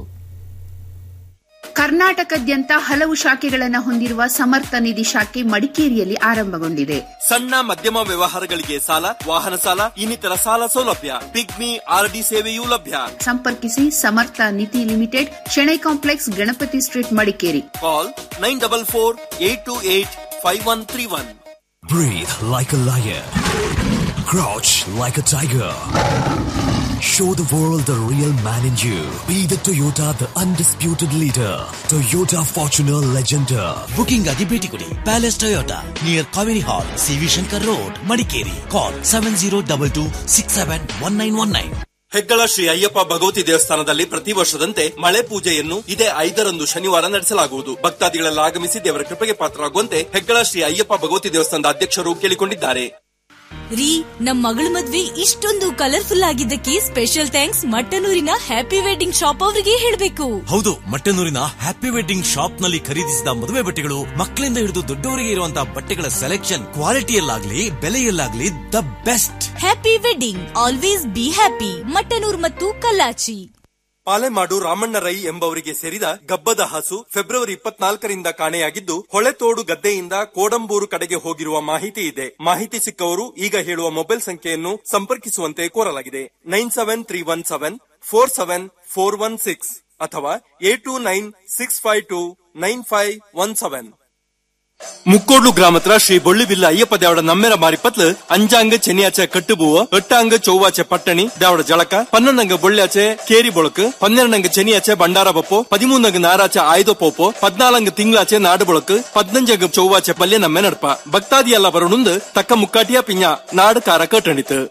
ಕರ್ನಾಟಕದ್ಯಂತ ಹಲವು ಶಾಖೆಗಳನ್ನು ಹೊಂದಿರುವ ಸಮರ್ಥ ನಿಧಿ ಶಾಖೆ ಮಡಿಕೇರಿಯಲ್ಲಿ ಆರಂಭಗೊಂಡಿದೆ ಸಣ್ಣ ಮಧ್ಯಮ ವ್ಯವಹಾರಗಳಿಗೆ ಸಾಲ ವಾಹನ ಸಾಲ ಇನ್ನಿತರ ಸಾಲ ಸೌಲಭ್ಯ ಪಿಗ್ಮಿ ಆರ್ಡಿ ಸೇವೆಯೂ ಲಭ್ಯ ಸಂಪರ್ಕಿಸಿ Samartha Nidhi limited Shenoy complex Ganapati street Madikeri call nine double four eight two eight five one three one Breathe like a lion. Crouch like a tiger. Show the world the real man in you. Be the Toyota, the undisputed leader. Toyota Fortuner Legender. Booking ಆಗಿ ಭೇಟಿ ಕೊಡಿ palace Toyota near Kaveri hall CV Shankar road Madikeri call seven zero double two six seven one nine one nine Heggala Shri Ayyappa Bhagavati ದೇವಸ್ಥಾನದಲ್ಲಿ ಪ್ರತಿ ವರ್ಷದಂತೆ ಮಳೆ ಪೂಜೆಯನ್ನು ಇದೇ ಐದರಂದು ಶನಿವಾರ ನಡೆಸಲಾಗುವುದು ಭಕ್ತಾದಿಗಳೆಲ್ಲ ಆಗಮಿಸಿ ದೇವರ ಕೃಪೆಗೆ ಪಾತ್ರರಾಗುವಂತೆ ಹೆಗ್ಗಳ ಶ್ರೀ ಅಯ್ಯಪ್ಪ ಭಗವತಿ ದೇವಸ್ಥಾನದ ಅಧ್ಯಕ್ಷರು ಕೇಳಿಕೊಂಡಿದ್ದಾರೆ ರೀ ನಮ್ ಮಗಳ ಮದ್ವೆ ಇಷ್ಟೊಂದು ಕಲರ್ಫುಲ್ ಆಗಿದ್ದಕ್ಕೆ ಸ್ಪೆಷಲ್ ಥ್ಯಾಂಕ್ಸ್ ಮಟ್ಟನೂರಿನ ಹ್ಯಾಪಿ ವೆಡ್ಡಿಂಗ್ ಶಾಪ್ ಅವರಿಗೆ ಹೇಳಬೇಕು ಹೌದು ಮಟ್ಟನೂರಿನ ಹ್ಯಾಪಿ ವೆಡ್ಡಿಂಗ್ ಶಾಪ್ ನಲ್ಲಿ ಖರೀದಿಸಿದ ಮದುವೆ ಬಟ್ಟೆಗಳು ಮಕ್ಕಳಿಂದ ಹಿಡಿದು ದೊಡ್ಡವರಿಗೆ ಇರುವಂತಹ ಬಟ್ಟೆಗಳ ಸೆಲೆಕ್ಷನ್ ಕ್ವಾಲಿಟಿಯಲ್ಲಾಗ್ಲಿ ಬೆಲೆಯಲ್ಲಾಗ್ಲಿ the best happy wedding always be happy Mattanur ಮತ್ತು ಕಲ್ಲಾಚಿ ಪಾಲೆಮಾಡು ರಾಮಣ್ಣ ರೈ ಎಂಬವರಿಗೆ ಸೇರಿದ ಗಬ್ಬದ ಹಸು ಫೆಬ್ರವರಿ ಇಪ್ಪತ್ನಾಲ್ಕರಿಂದ ಕಾಣೆಯಾಗಿದ್ದು ಹೊಳೆತೋಡು ಗದ್ದೆಯಿಂದ ಕೋಡಂಬೂರು ಕಡೆಗೆ ಹೋಗಿರುವ ಮಾಹಿತಿ ಇದೆ ಮಾಹಿತಿ ಸಿಕ್ಕವರು ಈಗ ಹೇಳುವ ಮೊಬೈಲ್ ಸಂಖ್ಯೆಯನ್ನು ಸಂಪರ್ಕಿಸುವಂತೆ ಕೋರಲಾಗಿದೆ nine seven three one seven four seven four one six ಅಥವಾ eight two nine six five two nine five one seven Mukkodlu ಗ್ರಾಮತ್ರ ಶ್ರೀ ಬೊಳ್ಳಿಬಿಲ್ಲ ಅಯ್ಯಪ್ಪ ದೇವಡ ನಮ್ಮೆರ ಮಾರಿಪತ್ಲು ಅಂಜಾಂಗ ಚೆನ್ನಿಯಾಚೆ ಕಟ್ಟುಬೂವ ಎಟ್ಟಾಂಗ ಚೌವಾಚೆ ಪಟ್ಟಣಿ ದೇವಡ ಜಳಕ ಪನ್ನೊಂದಂಗ ಬೊಳ್ಳ್ಯಾಚೆ ಕೇರಿ ಬೊಳಕು ಪನ್ನೆರಡಂಗ ಚೆನ್ನಿಯಾಚೆ ಬಂಡಾರ ಬಪ್ಪು ಪದಿಮೂನಂಗ ನಾರಾಚೆ ಆಯ್ದ ಪೋಪು ಪದ್ನಾಲಂಗ ತಿಂಗಳಾಚೆ ನಾಡು ಬೊಳಕು ಪದ್ನಂಜಂಗ ಚೌವಾಚೆ ಪಲ್ಯ ನಮ್ಮೆ ನಡ್ಪ ಭಕ್ತಾದಿ ಎಲ್ಲ ಬರೋಣುಂದು ತಕ್ಕ ಮುಕ್ಕಾಟಿಯ ಪಿಂಜ ನಾಡು ಕಾರ ಕಟ್ಟಣಿತು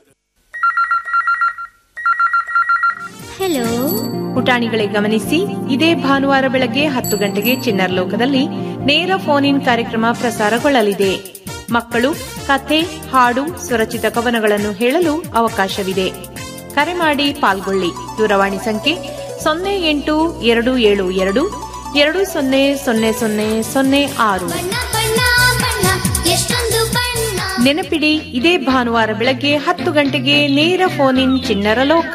ಹಲೋ ಪುಟಾಣಿಗಳೇ ಗಮನಿಸಿ ಇದೇ ಭಾನುವಾರ ಬೆಳಗ್ಗೆ ಹತ್ತು ಗಂಟೆಗೆ ಚಿನ್ನರ್ ಲೋಕದಲ್ಲಿ ನೇರ ಫೋನ್ ಇನ್ ಕಾರ್ಯಕ್ರಮ ಪ್ರಸಾರಗೊಳ್ಳಲಿದೆ ಮಕ್ಕಳು ಕಥೆ ಹಾಡು ಸ್ವರಚಿತ ಕವನಗಳನ್ನು ಹೇಳಲು ಅವಕಾಶವಿದೆ ಕರೆ ಮಾಡಿ ಪಾಲ್ಗೊಳ್ಳಿ ದೂರವಾಣಿ ಸಂಖ್ಯೆ ಸೊನ್ನೆ ಎಂಟು ಎರಡು ಏಳು ಎರಡು ಎರಡು ಸೊನ್ನೆ ಸೊನ್ನೆ ಸೊನ್ನೆ ಸೊನ್ನೆ ಆರು ಎಷ್ಟೊಂದು ಬಣ್ಣ ನೆನಪಿಡಿ ಇದೇ ಭಾನುವಾರ ಬೆಳಗ್ಗೆ ಹತ್ತು ಗಂಟೆಗೆ ನೇರ ಫೋನ್ ಇನ್ ಚಿನ್ನರ ಲೋಕ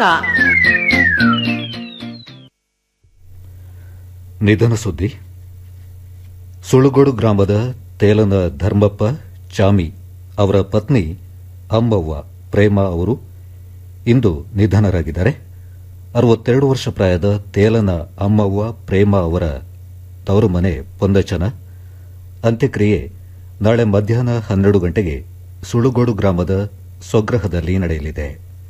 ನಿಧನ ಸುದ್ದಿ ಸುಳುಗೋಡು ಗ್ರಾಮದ ತೇಲನ ಧರ್ಮಪ್ಪ ಚಾಮಿ ಅವರ ಪತ್ನಿ ಅಮ್ಮವ್ವ ಪ್ರೇಮ ಅವರು ಇಂದು ನಿಧನರಾಗಿದ್ದಾರೆ ಅರವತ್ತೆರಡು ವರ್ಷ ಪ್ರಾಯದ ತೇಲನ ಅಮ್ಮವ್ವ ಪ್ರೇಮ ಅವರ ತವರು ಮನೆ ಪೊಂದಚನ ಅಂತ್ಯಕ್ರಿಯೆ ನಾಳೆ ಮಧ್ಯಾಹ್ನ ಹನ್ನೆರಡು ಗಂಟೆಗೆ ಸುಳುಗೋಡು ಗ್ರಾಮದ ಸ್ವಗ್ರಹದಲ್ಲಿ ನಡೆಯಲಿದೆ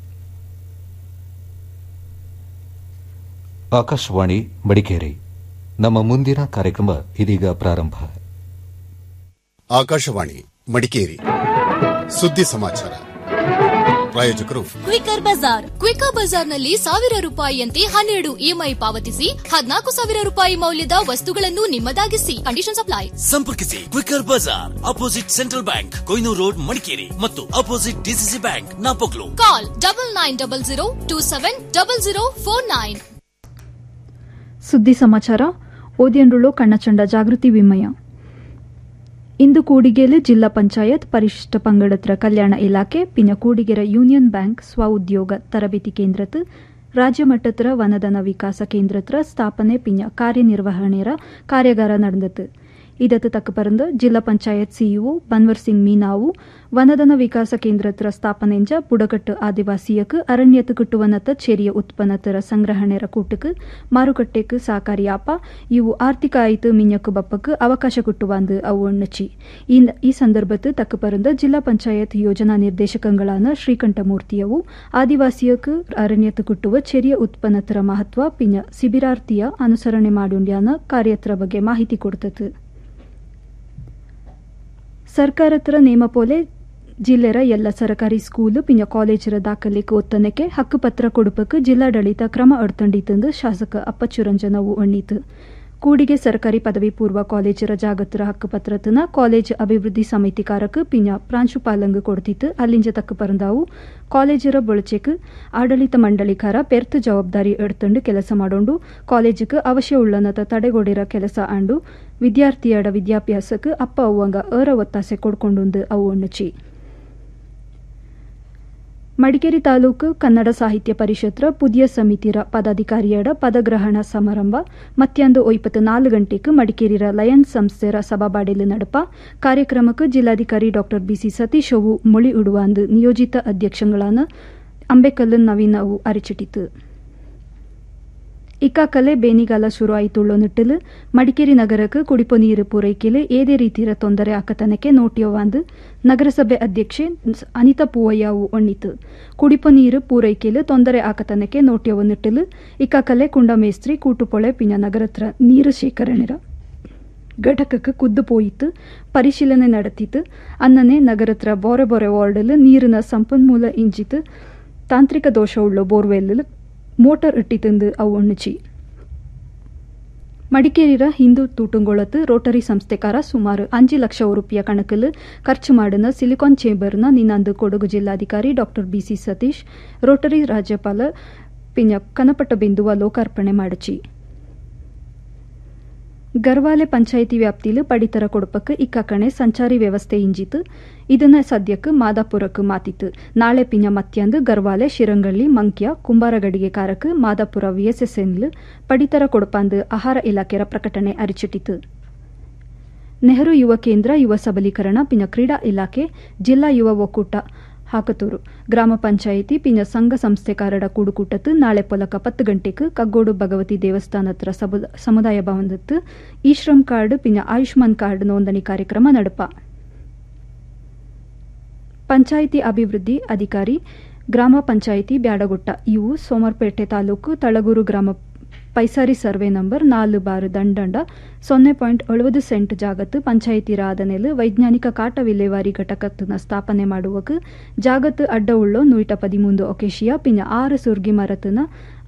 ಆಕಾಶವಾಣಿ ಮಡಿಕೇರಿ ನಮ್ಮ ಮುಂದಿನ ಕಾರ್ಯಕ್ರಮ ಇದೀಗ ಪ್ರಾರಂಭ ಆಕಾಶವಾಣಿ ಮಡಿಕೇರಿ ಸುದ್ದಿ ಸಮಾಚಾರ ಪ್ರಾಯೋಜಕರು ಕ್ವಿಕರ್ ಬಜಾರ್ ಕ್ವಿಕರ್ ಬಜಾರ್ನಲ್ಲಿ ಸಾವಿರ ರೂಪಾಯಿಯಂತೆ ಹನ್ನೆರಡು ಇಎಂಐ ಪಾವತಿಸಿ ಹದಿನಾಲ್ಕು ಸಾವಿರ ರೂಪಾಯಿ ಮೌಲ್ಯದ ವಸ್ತುಗಳನ್ನು ನಿಮ್ಮದಾಗಿಸಿ ಕಂಡೀಷನ್ ಅಪ್ಲೈ ಸಂಪರ್ಕಿಸಿ Quicker Bazaar opposite central bank Koinur road Madikeri ಮತ್ತು opposite DCC bank Napoklu call double nine double zero two seven double zero four nine ಸುದ್ದಿ ಸಮಾಚಾರ ಓದಿಯಂಡುಳು ಕಣ್ಣಚಂಡ ಜಾಗೃತಿ ವಿಮಯ ಇಂದು ಕೂಡಿಗೆರೆ ಜಿಲ್ಲಾ ಪಂಚಾಯತ್ ಪರಿಶಿಷ್ಟ ಪಂಗಡತ್ರ ಕಲ್ಯಾಣ ಇಲಾಖೆ ಪಿನ ಕೂಡಿಗೆರ ಯೂನಿಯನ್ ಬ್ಯಾಂಕ್ ಸ್ವ ಉದ್ಯೋಗ ತರಬೇತಿ ಕೇಂದ್ರತ್ ರಾಜ್ಯ ಮಟ್ಟತ್ರ ವನದನ ವಿಕಾಸ ಕೇಂದ್ರತ್ರ ಸ್ಥಾಪನೆ ಪಿನ ಕಾರ್ಯನಿರ್ವಹಣೆರ ಕಾರ್ಯಾಗಾರ ನಡೆದತು ಇದತ್ತು ತಕ್ಕ ಪರಂದು ಜಿಲ್ಲಾ ಪಂಚಾಯತ್ ಸಿಇಒ ಬನ್ವರ್ ಸಿಂಗ್ ಮೀನಾವು ವನದನ ವಿಕಾಸ ಕೇಂದ್ರತ್ರ ಸ್ಥಾಪನೆಂಜ ಬುಡಕಟ್ಟು ಆದಿವಾಸಿಯಕ್ ಅರಣ್ಯತ್ ಕುಟ್ಟುವನತ ಚೆರಿಯ ಉತ್ಪನ್ನತರ ಸಂಗ್ರಹಣೆರ ಕೂಟಕ್ ಮಾರುಕಟ್ಟೆಕ್ ಸಾಕಾರಿಯಾಪ ಇವು ಆರ್ಥಿಕ ಆಯ್ತು ಮಿಂಜಕ್ ಬಪ್ಪಕ್ ಅವಕಾಶ ಕುಟ್ಟುವಂದು ಅವು ಎಣ್ಣಚಿ ಈ ಸಂದರ್ಭತ್ ತಕ್ಕ ಪರಂದು ಜಿಲ್ಲಾ ಪಂಚಾಯತ್ ಯೋಜನಾ ನಿರ್ದೇಶಕಗಳಾನ ಶ್ರೀಕಂಠಮೂರ್ತಿಯವು ಆದಿವಾಸಿಯಕ್ ಅರಣ್ಯತ್ ಕುಟ್ಟುವ ಚೆರಿಯ ಉತ್ಪನ್ನತರ ಮಹತ್ವ ಪಿನ ಶಿಬಿರಾರ್ಥಿಯ ಅನುಸರಣೆ ಮಾಡುಂಡ್ಯಾನ ಕಾರ್ಯತ್ರ ಬಗ್ಗೆ ಮಾಹಿತಿ ಕೊಡ್ತತು ಸರ್ಕಾರತ್ರ ನೇಮಪೋಲೆ ಜಿಲ್ಲೆರ ಎಲ್ಲ ಸರಕಾರಿ ಸ್ಕೂಲು ಪಿನ ಕಾಲೇಜರ ದಾಖಲೆಗೆ ಒತ್ತನಕ್ಕೆ ಹಕ್ಕುಪತ್ರ ಕೊಡುಪಕ್ಕೆ ಜಿಲ್ಲಾಡಳಿತ ಕ್ರಮ ಅಡ್ತಂಡಿತಂದು ಶಾಸಕ ಅಪ್ಪಚ್ಚುರಂಜನವು ಅಣ್ಣೀತು ಕೂಡಿಗೆ ಸರ್ಕಾರಿ ಪದವಿ ಪೂರ್ವ ಕಾಲೇಜರ ಜಾಗತ್ರ ಹಕ್ಕುಪತ್ರತನ ಕಾಲೇಜ್ ಅಭಿವೃದ್ಧಿ ಸಮಿತಿಕಾರಕ್ಕೆ ಪಿನ ಪ್ರಾಂಶುಪಾಲಂಗ್ ಕೊಡ್ತಿತ್ತು ಅಲ್ಲಿಂಜ ತಕ್ಕ ಪರಂದಾವು ಕಾಲೇಜರ ಬಳಚೆಕ್ ಆಡಳಿತ ಮಂಡಳಿಕಾರ ಪೆರ್ತ್ ಜವಾಬ್ದಾರಿ ಎಡ್ತಂಡು ಕೆಲಸ ಮಾಡೋಂಡು ಕಾಲೇಜಿಗೆ ಅವಶ್ಯ ಉಳ್ಳನತ ತಡೆಗೋಡಿರ ಕೆಲಸ ಆಂಡು ವಿದ್ಯಾರ್ಥಿಯಡ ವಿದ್ಯಾಭ್ಯಾಸಕ್ಕೆ ಅಪ್ಪ ಅವ್ವಂಗ ಏರ ಒತ್ತಾಸೆ ಕೊಡ್ಕೊಂಡುಂದು ಅವು ಅಣ್ಣಚಿ ಮಡಿಕೇರಿ ತಾಲೂಕು ಕನ್ನಡ ಸಾಹಿತ್ಯ ಪರಿಷತ್ರ ಪುದಿಯ ಸಮಿತಿರ ಪದಾಧಿಕಾರಿಯಡ ಪದಗ್ರಹಣ ಸಮಾರಂಭ ಮತ್ಯಾಂದು ಒಯ್ಪತ್ತು ನಾಲ್ಕು ಗಂಟೆಗೆ ಮಡಿಕೇರಿರ ಲಯನ್ಸ್ ಸಂಸ್ಥೆರ ಸಭಾಬಾಡೆಲು ನಡಪ ಕಾರ್ಯಕ್ರಮಕ್ಕೆ ಜಿಲ್ಲಾಧಿಕಾರಿ ಡಾ ಬಿಸಿ ಸತೀಶ್ ಅವು ಮೊಳಿ ಉಡುವಂದು ನಿಯೋಜಿತ ಅಧ್ಯಕ್ಷಗಳಾನ ಅಂಬೇಕಲ್ಲು ನವೀನ್ ಅವು ಅರಿಚಿಟಿತು ಇಕ್ಕಾಕಲೆ ಬೇನಿಗಾಲ ಶುರು ಆಯಿತುಳ್ಳೋ ನಿಟ್ಟಲು ಮಡಿಕೇರಿ ನಗರಕ್ಕೆ ಕುಡಿಪು ನೀರು ಪೂರೈಕೆಲು ಏದೇ ರೀತಿಯ ತೊಂದರೆ ಆಕತನಕ್ಕೆ ನೋಟಿಯವಾಂದು ನಗರಸಭೆ ಅಧ್ಯಕ್ಷೆ ಅನಿತಾ ಪೂವಯ್ಯವು ಒಣ್ಣಿತು ಕುಡಿಪು ನೀರು ಪೂರೈಕೆಲು ತೊಂದರೆ ಆಕತನಕ್ಕೆ ನೋಟ್ಯವ ನಿಟ್ಟಲು ಇಕ್ಕಾಕಲೆ ಕುಂಡ ಮೇಸ್ತ್ರಿ ಕೂಟುಪೊಳೆ ಪಿನ ನಗರತ್ರ ನೀರು ಶೇಖರಣೆರ ಘಟಕಕ್ಕೆ ಕುದ್ದು ಪೋಯಿತು ಪರಿಶೀಲನೆ ನಡೆತಿತ್ತು ಅನ್ನನೆ ನಗರತ್ರ ಬೋರೆ ಬೋರೆ ವಾರ್ಡಲ್ ನೀರಿನ ಸಂಪನ್ಮೂಲ ಇಂಜಿತು ತಾಂತ್ರಿಕ ದೋಷವುಳ್ಳ ಬೋರ್ವೆಲ್ ಮೋಟಾರ್ ಇಟ್ಟಿತಂದು ಅವು ಒಣ್ಣುಚಿ ಮಡಿಕೇರಿರ ಹಿಂದೂ ತೂಟುಂಗೊಳತ್ ರೋಟರಿ ಸಂಸ್ಥೆಕಾರ ಸುಮಾರು ಅಂಜು ಲಕ್ಷ ರೂಪಾಯಿ ಕಣಕಲ್ ಖರ್ಚು ಮಾಡಿನ ಸಿಲಿಕಾನ್ ಚೇಂಬರ್ನ ನಿನ್ನಂದು ಕೊಡಗು ಜಿಲ್ಲಾಧಿಕಾರಿ ಡಾ ಬಿಸಿ ಸತೀಶ್ ರೋಟರಿ ರಾಜ್ಯಪಾಲ ಪಿಂಜ ಕನಪಟ್ಟ ಬಿಂದುವ ಲೋಕಾರ್ಪಣೆ ಮಾಡಿಚಿ ಗರ್ವಾಲೆ ಪಂಚಾಯಿತಿ ವ್ಯಾಪ್ತಿಲು ಪಡಿತರ ಕೊಡುಪಕ್ಕೆ ಇಕ್ಕಕಣೆ ಸಂಚಾರಿ ವ್ಯವಸ್ಥೆ ಇಂಜಿತು ಇದನ್ನ ಸದ್ಯಕ್ಕೆ ಮಾದಾಪುರಕ್ಕೆ ಮಾತಿತ್ತು ನಾಳೆ ಪಿಂಜ ಮತ್ಯಂದು ಗರ್ವಾಲೆ ಶಿರಂಗಳ್ಳಿ ಮಂಕ್ಯ ಕುಂಬಾರಗಡಿಗೆ ಕಾರಕ್ಕೆ ಮಾದಾಪುರ ವಿಎಸ್ಎಸ್ಎನ್ಲು ಪಡಿತರ ಕೊಡುಪಂದು ಆಹಾರ ಇಲಾಖೆಯ ಪ್ರಕಟಣೆ ಅರಿಚಿಟ್ಟಿತು ನೆಹರು ಯುವ ಕೇಂದ್ರ ಯುವ ಸಬಲೀಕರಣ ಪಿನ ಕ್ರೀಡಾ ಇಲಾಖೆ ಜಿಲ್ಲಾ ಯುವ ಒಕ್ಕೂಟ ಹಾಕತೂರು ಗ್ರಾಮ ಪಂಚಾಯಿತಿ ಪಿಂಜ ಸಂಘ ಸಂಸ್ಥೆಕಾರರ ಕೂಡುಕೂಟತ್ತು ನಾಳೆ ಪೊಲಕ ಪತ್ತು ಗಂಟೆಗೆ ಕಗ್ಗೋಡು ಭಗವತಿ ದೇವಸ್ಥಾನ ಹತ್ರ ಸಮುದಾಯ ಭವನದತ್ತು ಇ ಶ್ರಮ್ ಕಾರ್ಡ್ ಪಿಂಜ ಆಯುಷ್ಮಾನ್ ಕಾರ್ಡ್ ನೋಂದಣಿ ಕಾರ್ಯಕ್ರಮ ನಡಪ ಪಂಚಾಯಿತಿ ಅಭಿವೃದ್ಧಿ ಅಧಿಕಾರಿ ಗ್ರಾಮ ಪಂಚಾಯಿತಿ ಬ್ಯಾಡಗುಟ್ಟ ಇವು ಸೋಮರ್ಪೇಟೆ ತಾಲೂಕು ತಳಗೂರು ಗ್ರಾಮ ಪೈಸಾರಿ ಸರ್ವೆ ನಂಬರ್ ನಾಲು ಬಾರು ದಂಡಂಡ ಸೊನ್ನೆ ಪಾಯಿಂಟ್ ಎಳುವುದು ಸೆಂಟ್ ಜಾಗತ್ತು ಪಂಚಾಯಿತಿ ರಾಧನೆಲು ವೈಜ್ಞಾನಿಕ ಕಾಟ ವಿಲೇವಾರಿ ಘಟಕತನ ಸ್ಥಾಪನೆ ಮಾಡುವಕ್ ಜಾಗತ್ತು ಅಡ್ಡ ಉಳ್ಳೋ ನೂಟ ಪದಿಮೂಂದು ಒಕೇಶಿಯ ಪಿಂಜ ಆರು ಸುರ್ಗಿ ಮರತನ